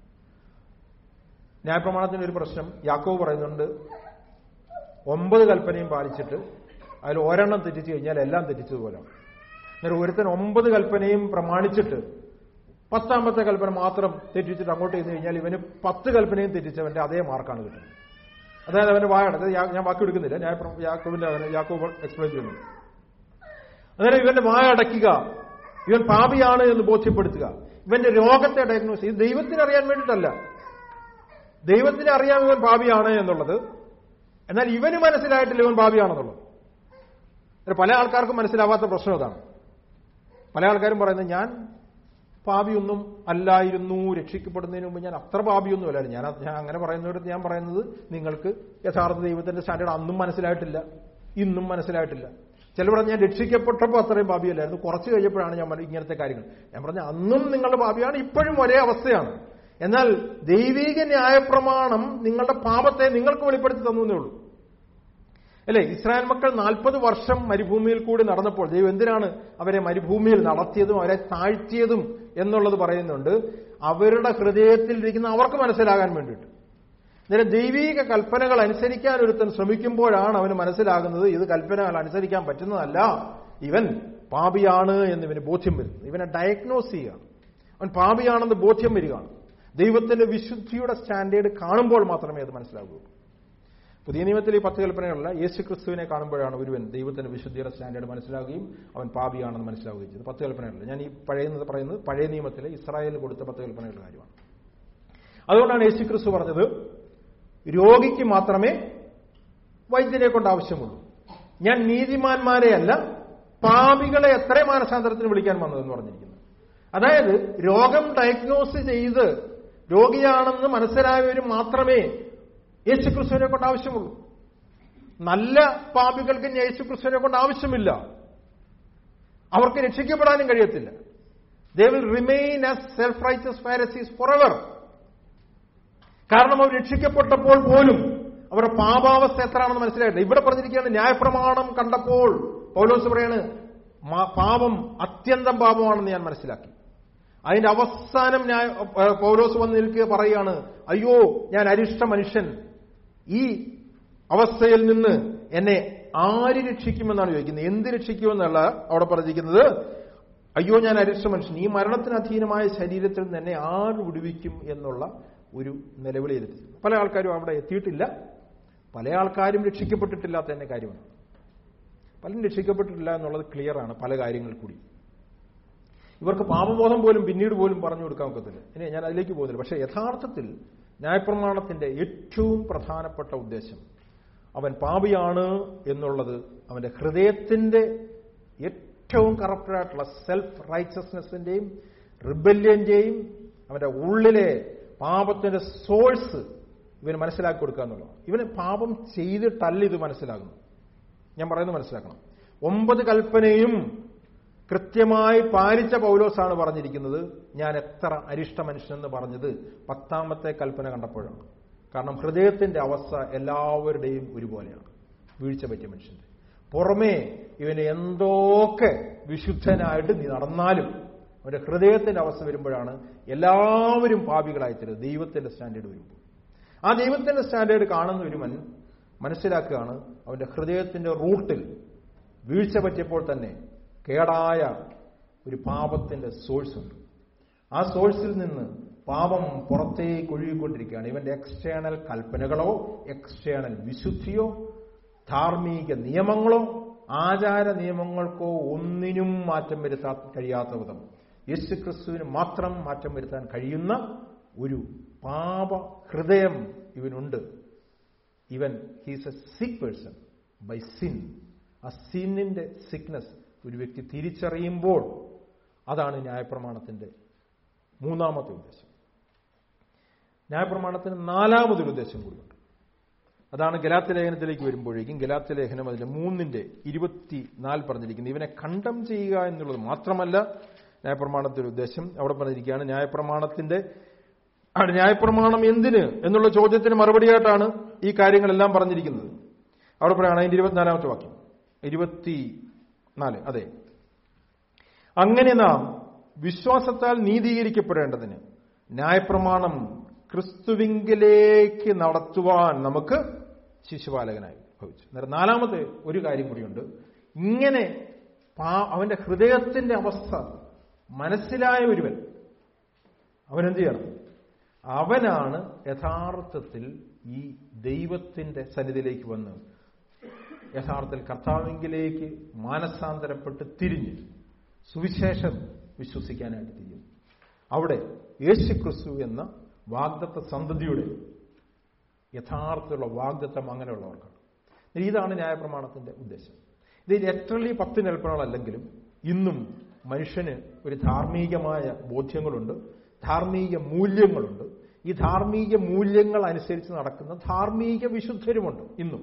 ന്യായപ്രമാണത്തിന്റെ ഒരു പ്രശ്നം യാക്കോവ് പറയുന്നുണ്ട് ഒമ്പത് കൽപ്പനയും പാലിച്ചിട്ട് അതിൽ ഒരെണ്ണം തെറ്റിച്ചു കഴിഞ്ഞാൽ എല്ലാം തെറ്റിച്ചതുപോലെയാണ് അന്നേരം ഒരുത്തൻ ഒമ്പത് കൽപ്പനയും പ്രമാണിച്ചിട്ട് പത്താമത്തെ കൽപ്പന മാത്രം തെറ്റിച്ചിട്ട് അങ്ങോട്ട് ചെന്ന് കഴിഞ്ഞാൽ ഇവന് പത്ത് കൽപ്പനയും തെറ്റിച്ചവന്റെ അതേ മാർക്കാണ് കിട്ടുന്നത് അതായത് അവന്റെ വായാണ് അത് ഞാൻ വാക്ക് എടുക്കുന്നില്ല ഞാൻ യാക്കോവിന്റെ യാക്കോബ് എക്സ്പ്ലെയിൻ ചെയ്യുന്നു അന്നേരം ഇവന്റെ വായ അടയ്ക്കുക ഇവൻ പാപിയാണ് എന്ന് ബോധ്യപ്പെടുത്തുക ഇവന്റെ രോഗത്തെ ഡയഗ്നോസ് ചെയ്ത് ദൈവത്തിന് അറിയാൻ വേണ്ടിയിട്ടല്ല ദൈവത്തിന് അറിയാം ഇവൻ പാപിയാണ് എന്നുള്ളത് എന്നാൽ ഇവന് മനസ്സിലായിട്ടില്ല ഇവൻ പാപിയാണെന്നുള്ളത് ഒരു പല ആൾക്കാർക്കും മനസ്സിലാവാത്ത പ്രശ്നം അതാണ് പല ആൾക്കാരും പറയുന്നത് ഞാൻ പാപിയൊന്നും അല്ലായിരുന്നു രക്ഷിക്കപ്പെടുന്നതിന് മുമ്പ് ഞാൻ അത്ര പാപിയൊന്നും അല്ലായിരുന്നു ഞാൻ ഞാൻ അങ്ങനെ പറയുന്നവരത്ത് ഞാൻ പറയുന്നത് നിങ്ങൾക്ക് യഥാർത്ഥ ദൈവത്തിന്റെ സ്റ്റാൻഡേർഡ് അന്നും മനസ്സിലായിട്ടില്ല ഇന്നും മനസ്സിലായിട്ടില്ല ചില പറഞ്ഞ ഞാൻ രക്ഷിക്കപ്പെട്ടപ്പോൾ അത്രയും പാപിയല്ലായിരുന്നു കുറച്ച് കഴിഞ്ഞപ്പോഴാണ് ഞാൻ പറഞ്ഞ ഇങ്ങനത്തെ കാര്യങ്ങൾ ഞാൻ പറഞ്ഞ അന്നും നിങ്ങളുടെ പാപിയാണ് ഇപ്പോഴും ഒരേ അവസ്ഥയാണ് എന്നാൽ ദൈവിക ന്യായപ്രമാണം നിങ്ങളുടെ പാപത്തെ നിങ്ങൾക്ക് വെളിപ്പെടുത്തി തന്നു എന്നേ ഉള്ളൂ അല്ലെ ഇസ്രായേൽ മക്കൾ നാൽപ്പത് വർഷം മരുഭൂമിയിൽ കൂടി നടന്നപ്പോൾ ദൈവം എന്തിനാണ് അവരെ മരുഭൂമിയിൽ നടത്തിയതും അവരെ താഴ്ത്തിയതും എന്നുള്ളത് പറയുന്നുണ്ട് അവരുടെ ഹൃദയത്തിൽ ഇരിക്കുന്ന അവർക്ക് മനസ്സിലാകാൻ വേണ്ടിയിട്ട് അന്നേരം ദൈവീക കൽപ്പനകൾ അനുസരിക്കാൻ ഒരുത്തൻ ശ്രമിക്കുമ്പോഴാണ് അവന് മനസ്സിലാകുന്നത് ഇത് കൽപ്പനകൾ അനുസരിക്കാൻ പറ്റുന്നതല്ല ഇവൻ പാപിയാണ് എന്ന് ഇവന് ബോധ്യം വരുന്നു ഇവനെ ഡയഗ്നോസ് ചെയ്യുക അവൻ പാപിയാണെന്ന് ബോധ്യം വരികയാണ് ദൈവത്തിന്റെ വിശുദ്ധിയുടെ സ്റ്റാൻഡേർഡ് കാണുമ്പോൾ മാത്രമേ അത് മനസ്സിലാകൂ പുതിയ നിയമത്തിൽ ഈ പത്ത് കൽപ്പനകളല്ല യേശു ക്രിസ്തുവിനെ കാണുമ്പോഴാണ് ഒരുവൻ ദൈവത്തിന്റെ വിശുദ്ധിയുടെ സ്റ്റാൻഡേർഡ് മനസ്സിലാവുകയും അവൻ പാപിയാണെന്ന് മനസ്സിലാവുകയും ചെയ്തു പത്ത് കൽപ്പനകളല്ല ഞാൻ ഈ പഴയ പറയുന്നത് പഴയ നിയമത്തിലെ ഇസ്രായേലിന് കൊടുത്ത പത്ത് കൽപ്പനകളുടെ കാര്യമാണ് അതുകൊണ്ടാണ് യേശു ക്രിസ്തു പറഞ്ഞത് രോഗിക്ക് മാത്രമേ വൈദ്യരെ കൊണ്ട് ആവശ്യമുള്ളൂ ഞാൻ നീതിമാന്മാരെയല്ല പാപികളെ എത്ര മാനസാന്തരത്തിന് വിളിക്കാൻ വന്നതെന്ന് പറഞ്ഞിരിക്കുന്നു അതായത് രോഗം ഡയഗ്നോസ് ചെയ്ത് രോഗിയാണെന്ന് മനസ്സിലായവർ മാത്രമേ യേശുക്രിസ്തുവിനെ കൊണ്ട് ആവശ്യമുള്ളൂ നല്ല പാപികൾക്ക് യേശുക്രിസ്തുവിനെ കൊണ്ട് ആവശ്യമില്ല അവർക്ക് രക്ഷിക്കപ്പെടാനും കഴിയത്തില്ല they will remain as self righteous pharisees for ever കാരണം അവർ രക്ഷിക്കപ്പെട്ടപ്പോൾ പോലും അവരുടെ പാപാവസ്ഥ എത്രയാണെന്ന് മനസ്സിലായിട്ടില്ല ഇവിടെ പറഞ്ഞിരിക്കുകയാണ് ന്യായപ്രമാണം കണ്ടപ്പോൾ പൗലോസ് പറയാണ് "മാ- പാപം അത്യന്തം പാപമാണെന്ന് ഞാൻ മനസ്സിലാക്കി അതിന്റെ അവസാനം ന്യായ ഏഹ് പൗലോസ് വന്ന് നിൽക്കുക പറയുകയാണ് അയ്യോ ഞാൻ അരിഷ്ട മനുഷ്യൻ ഈ അവസ്ഥയിൽ നിന്ന് എന്നെ ആര് രക്ഷിക്കുമെന്നാണ് ചോദിക്കുന്നത് എന്ത് രക്ഷിക്കുമെന്നല്ല അവിടെ പറഞ്ഞിരിക്കുന്നത് അയ്യോ ഞാൻ അരിഷ്ട മനുഷ്യൻ ഈ മരണത്തിന് അധീനമായ ശരീരത്തിൽ നിന്ന് എന്നെ ആര് വിടുവിക്കും എന്നുള്ള ഒരു നിലവിളിയിലെത്തി പല ആൾക്കാരും അവിടെ എത്തിയിട്ടില്ല പല ആൾക്കാരും രക്ഷിക്കപ്പെട്ടിട്ടില്ലാത്ത തന്നെ കാര്യമാണ് പലരും രക്ഷിക്കപ്പെട്ടിട്ടില്ല എന്നുള്ളത് ക്ലിയറാണ് പല കാര്യങ്ങൾ കൂടി ഇവർക്ക് പാപബോധം പോലും പിന്നീട് പോലും പറഞ്ഞു കൊടുക്കാൻ ഒക്കത്തില്ല ഇനി ഞാൻ അതിലേക്ക് പോകുന്നില്ല പക്ഷേ യഥാർത്ഥത്തിൽ ന്യായപ്രമാണത്തിന്റെ ഏറ്റവും പ്രധാനപ്പെട്ട ഉദ്ദേശം അവൻ പാപിയാണ് എന്നുള്ളത് അവന്റെ ഹൃദയത്തിന്റെ ഏറ്റവും കറപ്റ്റഡായിട്ടുള്ള സെൽഫ് റൈച്ചസ്നെസിന്റെയും റിബല്യന്റെയും അവന്റെ ഉള്ളിലെ പാപത്തിന്റെ സോഴ്സ് ഇവന് മനസ്സിലാക്കി കൊടുക്കുക എന്നുള്ളത് ഇവന് പാപം ചെയ്തിട്ടല്ല ഇത് മനസ്സിലാകുന്നു ഞാൻ പറയുന്നത് മനസ്സിലാക്കണം ഒമ്പത് കൽപ്പനയും കൃത്യമായി പാലിച്ച പൗലോസാണ് പറഞ്ഞിരിക്കുന്നത് ഞാൻ എത്ര അരിഷ്ട മനുഷ്യനെന്ന് പറഞ്ഞത് പത്താമത്തെ കൽപ്പന കണ്ടപ്പോഴാണ് കാരണം ഹൃദയത്തിന്റെ അവസ്ഥ എല്ലാവരുടെയും ഒരുപോലെയാണ് വീഴ്ച പറ്റിയ മനുഷ്യന്റെ പുറമേ ഇവന് എന്തൊക്കെ വിശുദ്ധനായിട്ട് നീ നടന്നാലും അവന്റെ ഹൃദയത്തിന്റെ അവസ്ഥ വരുമ്പോഴാണ് എല്ലാവരും പാപികളായിത്തരുന്നത് ദൈവത്തിന്റെ സ്റ്റാൻഡേർഡ് വരുമ്പോൾ ആ ദൈവത്തിന്റെ സ്റ്റാൻഡേർഡ് കാണുന്ന ഒരുവൻ മനസ്സിലാക്കുകയാണ് അവന്റെ ഹൃദയത്തിന്റെ റൂട്ടിൽ വീഴ്ച പറ്റിയപ്പോൾ തന്നെ കേടായ ഒരു പാപത്തിന്റെ സോഴ്സ് ഉണ്ട് ആ സോഴ്സിൽ നിന്ന് പാപം പുറത്തേക്ക് ഒഴുകിക്കൊണ്ടിരിക്കുകയാണ് ഇവന്റെ എക്സ്റ്റേണൽ കൽപ്പനകളോ എക്സ്റ്റേണൽ വിശുദ്ധിയോ ധാർമ്മിക നിയമങ്ങളോ ആചാര നിയമങ്ങൾക്കോ ഒന്നിനും മാറ്റം വരുത്താൻ കഴിയാത്ത വിധം യേശു ക്രിസ്തുവിന് മാത്രം മാറ്റം വരുത്താൻ കഴിയുന്ന ഒരു പാപ ഹൃദയം ഇവനുണ്ട് ഇവൻ he's a sick person by sin ആ സിന്നിന്റെ സിക്നസ് ഒരു വ്യക്തി തിരിച്ചറിയുമ്പോൾ അതാണ് ന്യായപ്രമാണത്തിന്റെ മൂന്നാമത്തെ ഉദ്ദേശം ന്യായപ്രമാണത്തിന് നാലാമതൊരു ഉദ്ദേശം കൂടിയുണ്ട് അതാണ് ഗലാത്ത ലേഖനത്തിലേക്ക് വരുമ്പോഴേക്കും ഗലാത്ത ലേഖനം അതിന്റെ മൂന്നിന്റെ ഇരുപത്തിനാല് പറഞ്ഞിരിക്കുന്നത് ഇവനെ കണ്ടം ചെയ്യുക എന്നുള്ളത് മാത്രമല്ല ന്യായപ്രമാണത്തിന്റെ ഉദ്ദേശം അവിടെ പറഞ്ഞിരിക്കുകയാണ് ന്യായപ്രമാണത്തിന്റെ ആണ് ന്യായപ്രമാണം എന്തിന് എന്നുള്ള ചോദ്യത്തിന് മറുപടിയായിട്ടാണ് ഈ കാര്യങ്ങളെല്ലാം പറഞ്ഞിരിക്കുന്നത് അവിടെ പറയുകയാണ് അതിന്റെ ഇരുപത്തിനാലാമത്തെ വാക്യം ഇരുപത്തി നാല് അതെ അങ്ങനെ നാം വിശ്വാസത്താൽ നീതീകരിക്കപ്പെടേണ്ടതിന് ന്യായപ്രമാണം ക്രിസ്തുവിങ്കിലേക്ക് നടത്തുവാൻ നമുക്ക് ശിശുപാലകനായി ഭവിച്ചു അന്നേരം നാലാമത്തെ ഒരു കാര്യം കൂടിയുണ്ട് ഇങ്ങനെ അവന്റെ ഹൃദയത്തിന്റെ അവസ്ഥ മനസ്സിലായ ഒരുവൻ അവനെന്ത് ചെയ്യണം അവനാണ് യഥാർത്ഥത്തിൽ ഈ ദൈവത്തിന്റെ സന്നിധിയിലേക്ക് വന്ന് യഥാർത്ഥത്തിൽ കർത്താവിങ്കിലേക്ക് മാനസാന്തരപ്പെട്ട് തിരിഞ്ഞ് സുവിശേഷം വിശ്വസിക്കാനായിട്ട് തിരിയുന്നു അവിടെ യേശു ക്രിസ്തു എന്ന വാഗ്ദത്ത സന്തതിയുടെ യഥാർത്ഥത്തിലുള്ള വാഗ്ദത്തം അങ്ങനെയുള്ളവർക്കാണ് ഇതാണ് ന്യായപ്രമാണത്തിന്റെ ഉദ്ദേശം ഇത് ലിറ്ററലി പത്ത് കൽപ്പനകളല്ലെങ്കിലും ഇന്നും മനുഷ്യന് ഒരു ധാർമ്മികമായ ബോധ്യങ്ങളുണ്ട് ധാർമ്മിക മൂല്യങ്ങളുണ്ട് ഈ ധാർമ്മിക മൂല്യങ്ങൾ അനുസരിച്ച് നടക്കുന്ന ധാർമ്മിക വിശുദ്ധരുമുണ്ട് ഇന്നും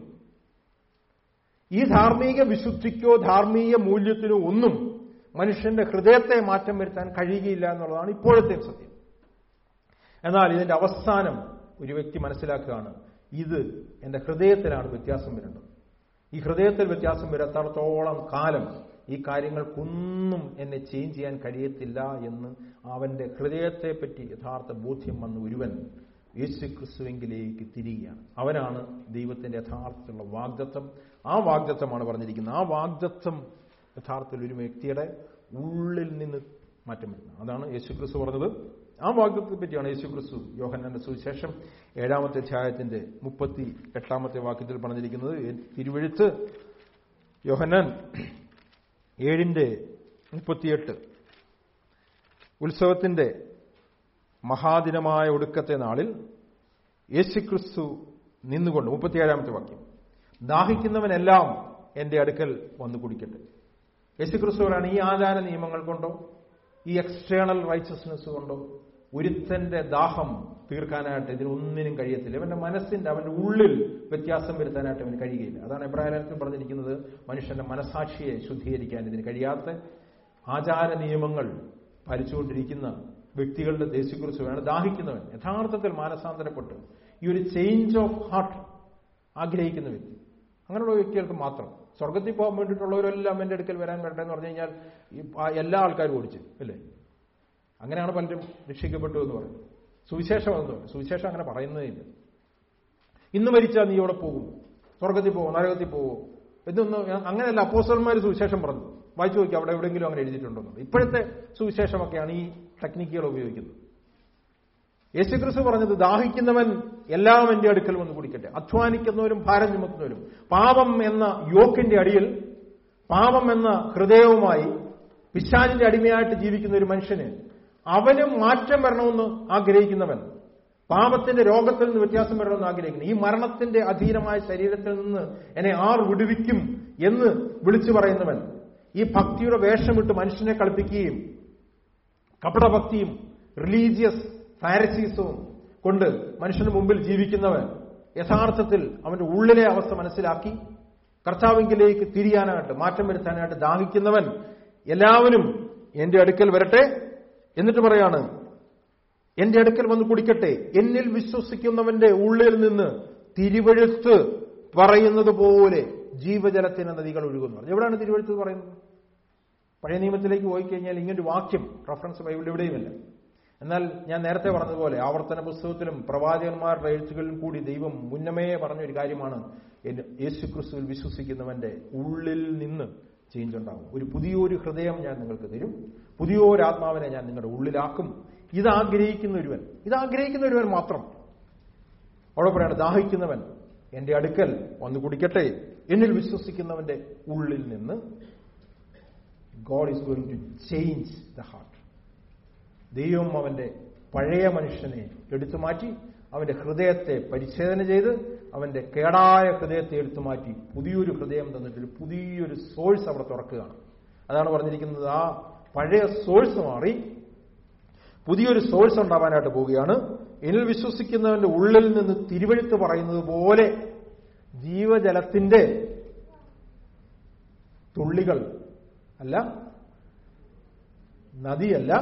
ഈ ധാർമ്മിക വിശുദ്ധിക്കോ ധാർമ്മിക മൂല്യത്തിനോ ഒന്നും മനുഷ്യന്റെ ഹൃദയത്തെ മാറ്റം വരുത്താൻ കഴിയുകയില്ല എന്നുള്ളതാണ് ഇപ്പോഴത്തെ സത്യം എന്നാൽ ഇതിന്റെ അവസാനം ഒരു വ്യക്തി മനസ്സിലാക്കുകയാണ് ഇത് എന്റെ ഹൃദയത്തിലാണ് വ്യത്യാസം വരേണ്ടത് ഈ ഹൃദയത്തിൽ വ്യത്യാസം വരാത്തടത്തോളം കാലം ഈ കാര്യങ്ങൾക്കൊന്നും എന്നെ ചേഞ്ച് ചെയ്യാൻ കഴിയത്തില്ല എന്ന് അവന്റെ ഹൃദയത്തെ പറ്റി യഥാർത്ഥ ബോധ്യം വന്ന ഒരുവൻ യേശു ക്രിസ്തുവെങ്കിലേക്ക് തിരികെയാണ് അവനാണ് ദൈവത്തിന്റെ യഥാർത്ഥത്തിലുള്ള വാഗ്ദത്വം ആ വാഗ്ദത്വമാണ് പറഞ്ഞിരിക്കുന്നത് ആ വാഗ്ദത്വം യഥാർത്ഥത്തിൽ ഒരു വ്യക്തിയുടെ ഉള്ളിൽ നിന്ന് മാറ്റം വരുന്നത് അതാണ് യേശു ക്രിസ്തു പറഞ്ഞത് ആ വാഗ്ദത്തെ പറ്റിയാണ് യേശു ക്രിസ്തു യോഹന്നാന്റെ സുവിശേഷം ഏഴാമത്തെ അധ്യായത്തിന്റെ മുപ്പത്തി എട്ടാമത്തെ വാക്യത്തിൽ പറഞ്ഞിരിക്കുന്നത് തിരുവഴുത്ത് യോഹന്നാൻ ഏഴിന്റെ മുപ്പത്തിയെട്ട് ഉത്സവത്തിന്റെ മഹാദിനമായ ഒടുക്കത്തെ നാളിൽ യേശുക്രിസ്തു നിന്നുകൊണ്ട് മുപ്പത്തിയേഴാമത്തെ വാക്യം ദാഹിക്കുന്നവനെല്ലാം എന്റെ അടുക്കൽ വന്നു കുടിക്കട്ടെ യേശുക്രിസ്തുവാണ് ഈ ആചാര നിയമങ്ങൾ കൊണ്ടോ ഈ എക്സ്റ്റേണൽ റൈച്ചസ്നെസ് കൊണ്ടോ ഒരുത്തന്റെ ദാഹം തീർക്കാനായിട്ട് ഇതിനൊന്നിനും കഴിയത്തില്ല അവന്റെ മനസ്സിന്റെ അവന്റെ ഉള്ളിൽ വ്യത്യാസം വരുത്താനായിട്ട് അവന് കഴിയുകയില്ല അതാണ് എബ്രാഹിലത്തിൽ പറഞ്ഞിരിക്കുന്നത് മനുഷ്യന്റെ മനസാക്ഷിയെ ശുദ്ധീകരിക്കാൻ ഇതിന് കഴിയാത്ത ആചാര നിയമങ്ങൾ പാലിച്ചുകൊണ്ടിരിക്കുന്ന വ്യക്തികളുടെ ദേശീയക്കുറിച്ച് വേണം ദാഹിക്കുന്നവൻ യഥാർത്ഥത്തിൽ മാനസാന്തരപ്പെട്ട് ഈ ഒരു ചേഞ്ച് ഓഫ് ഹാർട്ട് ആഗ്രഹിക്കുന്ന വ്യക്തി അങ്ങനെയുള്ള വ്യക്തികൾക്ക് മാത്രം സ്വർഗത്തിൽ പോകാൻ വേണ്ടിയിട്ടുള്ളവരെല്ലാം എന്റെ അടുക്കൽ വരാൻ വരട്ടെ എന്ന് പറഞ്ഞു കഴിഞ്ഞാൽ എല്ലാ ആൾക്കാരും ഓടിച്ചു അല്ലേ അങ്ങനെയാണ് പലരും രക്ഷിക്കപ്പെട്ടു എന്ന് പറയുന്നത് സുവിശേഷം എന്ന് പറയും സുവിശേഷം അങ്ങനെ പറയുന്നതില്ല ഇന്ന് മരിച്ചാൽ നീ ഇവിടെ പോകും സ്വർഗത്തിൽ പോകും നരകത്തിൽ പോകും എന്നൊന്നും അങ്ങനെയല്ല അപ്പോസ്റ്റർമാർ സുവിശേഷം പറഞ്ഞു വായിച്ചു നോക്കി അവിടെ എവിടെയെങ്കിലും അങ്ങനെ എഴുതിയിട്ടുണ്ടോ ഇപ്പോഴത്തെ സുവിശേഷമൊക്കെയാണ് ഈ ടെക്നിക്കുകൾ ഉപയോഗിക്കുന്നത് യേശുക്രിസ്തു പറഞ്ഞത് ദാഹിക്കുന്നവൻ എല്ലാം എന്റെ അടുക്കൽ വന്ന് കുടിക്കട്ടെ അധ്വാനിക്കുന്നവരും ഭാരം ചുമക്കുന്നവരും പാപം എന്ന യോക്കിന്റെ അടിയിൽ പാപം എന്ന ഹൃദയവുമായി പിശാചിന്റെ അടിമയായിട്ട് ജീവിക്കുന്ന ഒരു മനുഷ്യന് അവനും മാറ്റം വരണമെന്ന് ആഗ്രഹിക്കുന്നവൻ പാപത്തിന്റെ രോഗത്തിൽ നിന്ന് വ്യത്യാസം വരണമെന്ന് ആഗ്രഹിക്കുന്നു ഈ മരണത്തിന്റെ അധീനമായ ശരീരത്തിൽ നിന്ന് എന്നെ ആർ വിടുവിക്കും എന്ന് വിളിച്ചു പറയുന്നവൻ ഈ ഭക്തിയുടെ വേഷമിട്ട് മനുഷ്യനെ കളിപ്പിക്കുകയും കപടഭക്തിയും റിലീജിയസ് ഫാരസീസവും കൊണ്ട് മനുഷ്യന് മുമ്പിൽ ജീവിക്കുന്നവൻ യഥാർത്ഥത്തിൽ അവന്റെ ഉള്ളിലെ അവസ്ഥ മനസ്സിലാക്കി കർത്താവിങ്കിലേക്ക് തിരിയാനായിട്ട് മാറ്റം വരുത്താനായിട്ട് ദാഹിക്കുന്നവൻ എല്ലാവരും എന്റെ അടുക്കൽ വരട്ടെ എന്നിട്ട് പറയാണ് എന്റെ അടുക്കൽ വന്ന് കുടിക്കട്ടെ എന്നിൽ വിശ്വസിക്കുന്നവന്റെ ഉള്ളിൽ നിന്ന് തിരുവഴുത്ത് പറയുന്നത് പോലെ ജീവജലത്തിന് നദികൾ ഒഴുകുന്നു എവിടെയാണ് തിരുവഴുത്ത് പറയുന്നത് പഴയ നിയമത്തിലേക്ക് പോയി കഴിഞ്ഞാൽ ഇങ്ങനൊരു വാക്യം റഫറൻസ് ബൈബിൾ എവിടെയുമില്ല എന്നാൽ ഞാൻ നേരത്തെ പറഞ്ഞതുപോലെ ആവർത്തന പുസ്തകത്തിലും പ്രവാചകന്മാരുടെ എഴുത്തുകളിലും കൂടി ദൈവം മുന്നമേ പറഞ്ഞൊരു കാര്യമാണ് യേശു ക്രിസ്തുവിൽ വിശ്വസിക്കുന്നവന്റെ ഉള്ളിൽ നിന്ന് ചേഞ്ച് ഉണ്ടാകും ഒരു പുതിയൊരു ഹൃദയം ഞാൻ നിങ്ങൾക്ക് തരും പുതിയൊരു ആത്മാവിനെ ഞാൻ നിങ്ങളുടെ ഉള്ളിലാക്കും ഇത് ആഗ്രഹിക്കുന്ന ഒരുവൻ ഇത് ആഗ്രഹിക്കുന്ന ഒരുവൻ മാത്രം അവിടെ പറയാണ് ദാഹിക്കുന്നവൻ എന്റെ അടുക്കൽ വന്നു കുടിക്കട്ടെ എന്നിൽ വിശ്വസിക്കുന്നവന്റെ ഉള്ളിൽ നിന്ന് God is going to change the heart ദൈവം അവന്റെ പഴയ മനുഷ്യനെ എടുത്തു മാറ്റി അവന്റെ ഹൃദയത്തെ പരിച്ഛേദന ചെയ്ത് അവന്റെ കേടായ ഹൃദയത്തെ എടുത്തു മാറ്റി പുതിയൊരു ഹൃദയം തന്നിട്ട് പുതിയൊരു സോഴ്സ് അവിടെ തുറക്കുകയാണ് അതാണ് പറഞ്ഞിരിക്കുന്നത് ആ പഴയ സോഴ്സ് മാറി പുതിയൊരു സോഴ്സ് ഉണ്ടാവാനായിട്ട് പോവുകയാണ് എന്നിൽ വിശ്വസിക്കുന്നവന്റെ ഉള്ളിൽ നിന്ന് തിരുവഴുത്ത് പറയുന്നത് പോലെ ജീവജലത്തിന്റെ തുള്ളികൾ അല്ല നദിയല്ല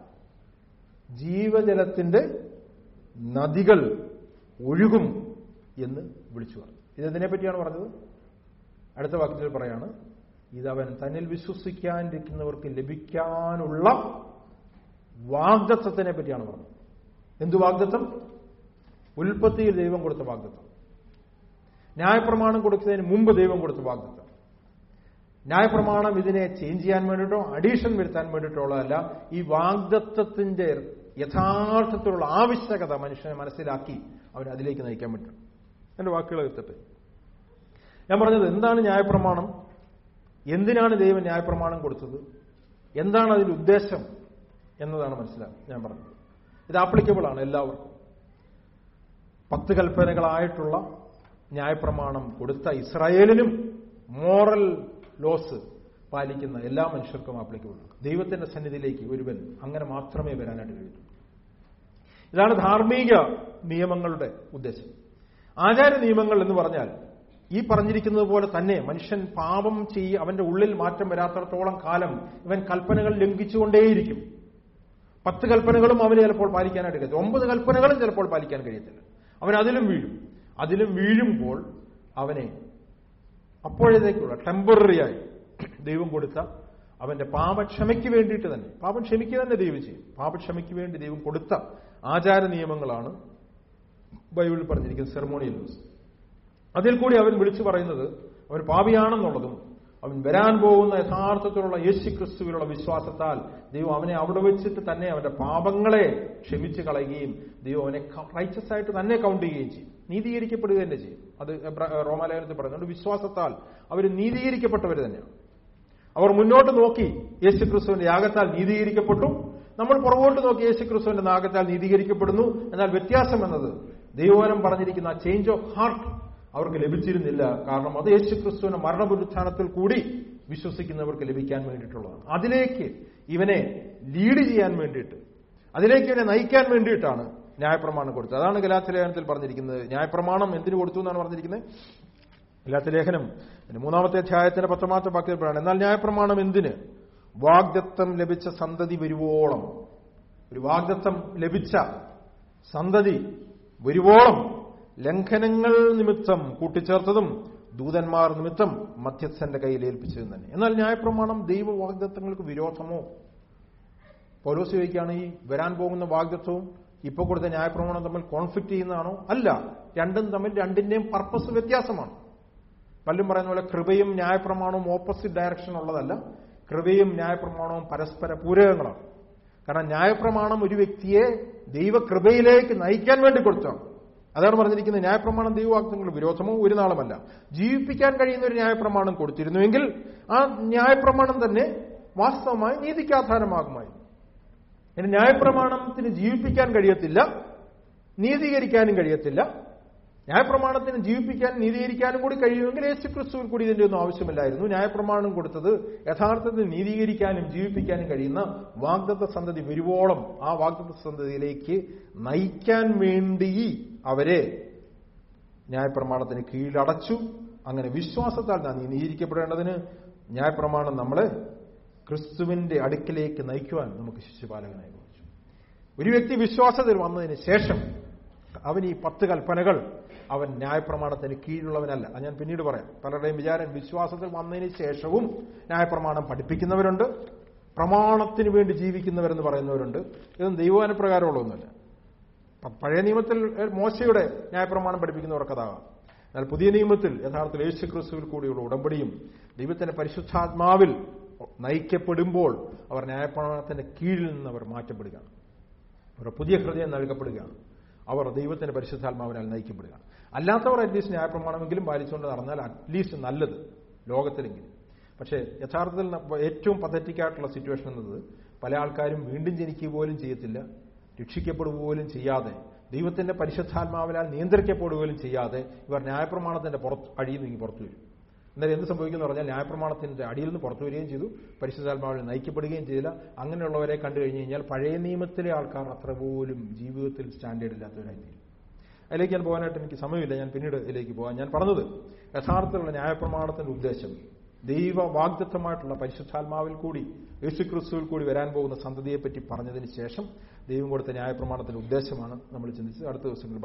ജീവജലത്തിന്റെ നദികൾ ഒഴുകും എന്ന് വിളിച്ചു പറഞ്ഞു ഇതെന്തിനെ പറ്റിയാണ് പറഞ്ഞത് അടുത്ത വാക്യത്തിൽ പറയാണ് ഇതവൻ തന്നിൽ വിശ്വസിക്കാനിരിക്കുന്നവർക്ക് ലഭിക്കാനുള്ള വാഗ്ദത്വത്തിനെ പറ്റിയാണ് പറഞ്ഞത് എന്തു വാഗ്ദത്വം ഉൽപ്പത്തിയിൽ ദൈവം കൊടുത്ത വാഗ്ദത്വം ന്യായപ്രമാണം കൊടുക്കുന്നതിന് മുമ്പ് ദൈവം കൊടുത്ത വാഗ്ദത്വം ന്യായപ്രമാണം ഇതിനെ ചേഞ്ച് ചെയ്യാൻ വേണ്ടിയിട്ടോ അഡീഷൻ വരുത്താൻ വേണ്ടിയിട്ടോ ഉള്ളതല്ല ഈ വാഗ്ദത്വത്തിന്റെ യഥാർത്ഥത്തിലുള്ള ആവശ്യകത മനുഷ്യനെ മനസ്സിലാക്കി അവൻ അതിലേക്ക് നയിക്കാൻ പറ്റും എന്റെ വാക്കുകൾ എത്തട്ടെ ഞാൻ പറഞ്ഞത് എന്താണ് ന്യായപ്രമാണം എന്തിനാണ് ദൈവം ന്യായപ്രമാണം കൊടുത്തത് എന്താണ് അതിന്റെ ഉദ്ദേശം എന്നതാണ് മനസ്സിലാക്കുക ഞാൻ പറഞ്ഞത് ഇത് ആപ്ലിക്കബിൾ ആണ് എല്ലാവർക്കും പത്ത് കൽപ്പനകളായിട്ടുള്ള ന്യായപ്രമാണം കൊടുത്ത ഇസ്രായേലിനും മോറൽ ലോസ് പാലിക്കുന്ന എല്ലാ മനുഷ്യർക്കും ആപ്ലിക്കബിൾ ആണ് ദൈവത്തിന്റെ സന്നിധിയിലേക്ക് ഒരുവൻ അങ്ങനെ മാത്രമേ വരാനായിട്ട് കഴിയൂ ഇതാണ് ധാർമ്മിക നിയമങ്ങളുടെ ഉദ്ദേശം ആചാര നിയമങ്ങൾ എന്ന് പറഞ്ഞാൽ ഈ പറഞ്ഞിരിക്കുന്നത് പോലെ തന്നെ മനുഷ്യൻ പാപം ചെയ്യ അവന്റെ ഉള്ളിൽ മാറ്റം വരാത്തടത്തോളം കാലം ഇവൻ കൽപ്പനകൾ ലംഘിച്ചുകൊണ്ടേയിരിക്കും പത്ത് കൽപ്പനകളും അവന് ചിലപ്പോൾ പാലിക്കാനായിട്ട് കഴിയും ഒമ്പത് കൽപ്പനകളും ചിലപ്പോൾ പാലിക്കാൻ കഴിയത്തില്ല അവൻ അതിലും വീഴും അതിലും വീഴുമ്പോൾ അവനെ അപ്പോഴത്തേക്കുള്ള ടെമ്പററി ആയി ദൈവം കൊടുത്ത അവന്റെ പാപക്ഷമയ്ക്ക് വേണ്ടിയിട്ട് തന്നെ പാപം ക്ഷമിക്കുക തന്നെ ദൈവം ചെയ്യും പാപക്ഷമയ്ക്ക് വേണ്ടി ദൈവം കൊടുത്ത ആചാര നിയമങ്ങളാണ് ബൈബിളിൽ പറഞ്ഞിരിക്കുന്ന സെറമോണിയൽ ലോസ് അതിൽ കൂടി അവൻ വിളിച്ചു പറയുന്നത് അവൻ പാപിയാണെന്നുള്ളതും അവൻ വരാൻ പോകുന്ന യഥാർത്ഥത്തിലുള്ള യേശു ക്രിസ്തുവിലുള്ള വിശ്വാസത്താൽ ദൈവം അവനെ അവിടെ വെച്ചിട്ട് തന്നെ അവന്റെ പാപങ്ങളെ ക്ഷമിച്ചു കളയുകയും ദൈവം അവനെ റൈറ്റസ് ആയിട്ട് തന്നെ കൗണ്ട് ചെയ്യുകയും ചെയ്യും നീതീകരിക്കപ്പെടുക തന്നെ ചെയ്യും അത് റോമാലയനത്തിൽ പറയുന്നുണ്ട് വിശ്വാസത്താൽ അവർ നീതീകരിക്കപ്പെട്ടവർ തന്നെയാണ് അവർ മുന്നോട്ട് നോക്കി യേശു ക്രിസ്തുവിന്റെ യാഗത്താൽ നീതീകരിക്കപ്പെട്ടു നമ്മൾ പുറകോട്ട് നോക്കി യേശു ക്രിസ്തുവിന്റെ നാഗത്താൽ നീതീകരിക്കപ്പെടുന്നു എന്നാൽ വ്യത്യാസം എന്നത് ദൈവവനം പറഞ്ഞിരിക്കുന്ന ചേഞ്ച് ഓഫ് ഹാർട്ട് അവർക്ക് ലഭിച്ചിരുന്നില്ല കാരണം അത് യേശു ക്രിസ്തുവിന്റെ മരണപുരുത്ഥാനത്തിൽ കൂടി വിശ്വസിക്കുന്നവർക്ക് ലഭിക്കാൻ വേണ്ടിയിട്ടുള്ളതാണ് അതിലേക്ക് ഇവനെ ലീഡ് ചെയ്യാൻ വേണ്ടിയിട്ട് അതിലേക്ക് ഇവനെ നയിക്കാൻ വേണ്ടിയിട്ടാണ് ന്യായപ്രമാണം കൊടുത്തത് അതാണ് ഗലാത്തിലേഖനത്തിൽ പറഞ്ഞിരിക്കുന്നത് ന്യായപ്രമാണം എന്തിനു കൊടുത്തു എന്നാണ് പറഞ്ഞിരിക്കുന്നത് ഗലാത്തിലേഖനം മൂന്നാമത്തെ അധ്യായത്തിന്റെ പത്തൊമ്പതാമത്തെ വാക്യത്തിൽ പറയാണ് എന്നാൽ ന്യായപ്രമാണം എന്തിന് വാഗ്ദത്തം ലഭിച്ച സന്തതി വരുവോളം ഒരു വാഗ്ദത്തം ലഭിച്ച സന്തതി വരുവോളം ലംഘനങ്ങൾ നിമിത്തം കൂട്ടിച്ചേർത്തതും ദൂതന്മാർ നിമിത്തം മധ്യസ്ഥന്റെ കയ്യിൽ ഏൽപ്പിച്ചതും തന്നെ എന്നാൽ ന്യായപ്രമാണം ദൈവ വാഗ്ദത്തങ്ങൾക്ക് വിരോധമോ പൗലോസ് ചോദിക്കുകയാണ് ഈ വരാൻ പോകുന്ന വാഗ്ദത്വവും ഇപ്പൊ കൊടുത്ത ന്യായപ്രമാണം തമ്മിൽ കോൺഫ്ലിക്ട് ചെയ്യുന്നതാണോ അല്ല രണ്ടും തമ്മിൽ രണ്ടിന്റെയും പർപ്പസ് വ്യത്യാസമാണ് പലരും പറയുന്ന പോലെ കൃപയും ന്യായപ്രമാണവും ഓപ്പോസിറ്റ് ഡയറക്ഷൻ ഉള്ളതല്ല കൃപയും ന്യായപ്രമാണവും പരസ്പര പൂരകങ്ങളാണ് കാരണം ന്യായപ്രമാണം ഒരു വ്യക്തിയെ ദൈവകൃപയിലേക്ക് നയിക്കാൻ വേണ്ടി കൊടുത്താണ് അതാണ് പറഞ്ഞിരിക്കുന്നത് ന്യായപ്രമാണം ദൈവവാക്തങ്ങളുടെ വിരോധമോ ഒരു നാളുമല്ല ജീവിപ്പിക്കാൻ കഴിയുന്ന ഒരു ന്യായപ്രമാണം കൊടുത്തിരുന്നുവെങ്കിൽ ആ ന്യായപ്രമാണം തന്നെ വാസ്തവമായി നീതിക്ക് ആധാരമാകുമായിരുന്നു ഇനി ന്യായപ്രമാണത്തിന് ജീവിപ്പിക്കാൻ കഴിയത്തില്ല നീതീകരിക്കാനും കഴിയത്തില്ല ന്യായപ്രമാണത്തിന് ജീവിപ്പിക്കാൻ നീതീകരിക്കാനും കൂടി കഴിയുമെങ്കിൽ യേശു ക്രിസ്തുവിൽ കൂടി ഇതിന്റെ ഒന്നും ആവശ്യമില്ലായിരുന്നു ന്യായപ്രമാണം കൊടുത്തത് യഥാർത്ഥത്തിൽ നീതീകരിക്കാനും ജീവിപ്പിക്കാനും കഴിയുന്ന വാഗ്ദത്ത സന്തതി വരുവോളം ആ വാഗ്ദത്ത സന്തതിയിലേക്ക് നയിക്കാൻ വേണ്ടി അവരെ ന്യായപ്രമാണത്തിന് കീഴടച്ചു അങ്ങനെ വിശ്വാസത്താൽ നാം നീതീകരിക്കപ്പെടേണ്ടതിന് ന്യായപ്രമാണം നമ്മളെ ക്രിസ്തുവിന്റെ അടുക്കിലേക്ക് നയിക്കുവാൻ നമുക്ക് ശിശുപാലകനായി കുറച്ചു ഒരു വ്യക്തി വിശ്വാസത്തിൽ വന്നതിന് ശേഷം അവൻ ഈ പത്ത് കൽപ്പനകൾ അവൻ ന്യായപ്രമാണത്തിന് കീഴുള്ളവനല്ല അത് ഞാൻ പിന്നീട് പറയാം പലരുടെയും വിചാരം വിശ്വാസത്തിൽ വന്നതിന് ശേഷവും ന്യായപ്രമാണം പഠിപ്പിക്കുന്നവരുണ്ട് പ്രമാണത്തിന് വേണ്ടി ജീവിക്കുന്നവരെന്ന് പറയുന്നവരുണ്ട് ഇതൊന്നും ദൈവാനുപ്രകാരമുള്ളതൊന്നുമല്ല പഴയ നിയമത്തിൽ മോശയുടെ ന്യായപ്രമാണം പഠിപ്പിക്കുന്നവർക്കതാകാം എന്നാൽ പുതിയ നിയമത്തിൽ യഥാർത്ഥത്തിൽ യേശു ക്രിസ്തുവിൽ കൂടിയുള്ള ഉടമ്പടിയും ദൈവത്തിന്റെ പരിശുദ്ധാത്മാവിൽ നയിക്കപ്പെടുമ്പോൾ അവർ ന്യായപ്രമാണത്തിന്റെ കീഴിൽ നിന്ന് അവർ മാറ്റപ്പെടുകയാണ് അവരുടെ പുതിയ ഹൃദയം നൽകപ്പെടുകയാണ് അവർ ദൈവത്തിന്റെ പരിശുദ്ധാത്മാവിനാൽ നയിക്കപ്പെടുകയാണ് അല്ലാത്തവർ അറ്റ്ലീസ്റ്റ് ന്യായപ്രമാണമെങ്കിലും പാലിച്ചുകൊണ്ട് നടന്നാൽ അറ്റ്ലീസ്റ്റ് നല്ലത് ലോകത്തിലെങ്കിലും പക്ഷേ യഥാർത്ഥത്തിൽ ഏറ്റവും പദ്ധതിക്കായിട്ടുള്ള സിറ്റുവേഷൻ എന്നത് പല ആൾക്കാരും വീണ്ടും ജനിക്കുക പോലും ചെയ്യത്തില്ല രക്ഷിക്കപ്പെടുക പോലും ചെയ്യാതെ ദൈവത്തിന്റെ പരിശുദ്ധാത്മാവിനാൽ നിയന്ത്രിക്കപ്പെടുകയും ചെയ്യാതെ ഇവർ ന്യായപ്രമാണത്തിന്റെ പുറത്ത് അടിയിൽ നിന്ന് പുറത്തു വരും എന്നാൽ എന്ത് സംഭവിക്കുന്നു പറഞ്ഞാൽ ന്യായപ്രമാണത്തിന്റെ അടിയിൽ നിന്ന് പുറത്തു വരികയും ചെയ്തു പരിശുദ്ധാത്മാവിൽ നയിക്കപ്പെടുകയും ചെയ്തില്ല അങ്ങനെയുള്ളവരെ കണ്ടു കഴിഞ്ഞു കഴിഞ്ഞാൽ പഴയ നിയമത്തിലെ ആൾക്കാർ അത്ര പോലും ജീവിതത്തിൽ സ്റ്റാൻഡേർഡ് ഇല്ലാത്തവരായി തീരും അതിലേക്ക് ഞാൻ പോകാനായിട്ട് എനിക്ക് സമയമില്ല ഞാൻ പിന്നീട് ഇതിലേക്ക് പോകാൻ ഞാൻ പറഞ്ഞത് യഥാർത്ഥത്തിലുള്ള ന്യായപ്രമാണത്തിന്റെ ഉദ്ദേശം ദൈവ വാഗ്ദത്തമായിട്ടുള്ള പരിശുദ്ധാത്മാവിൽ കൂടി യേശുക്രിസ്തുവിൽ കൂടി വരാൻ പോകുന്ന സന്തതിയെപ്പറ്റി പറഞ്ഞതിന് ശേഷം ദൈവം കൊടുത്ത ന്യായപ്രമാണത്തിന്റെ ഉദ്ദേശമാണ് നമ്മൾ ചിന്തിച്ചത് അടുത്ത ദിവസങ്ങളിൽ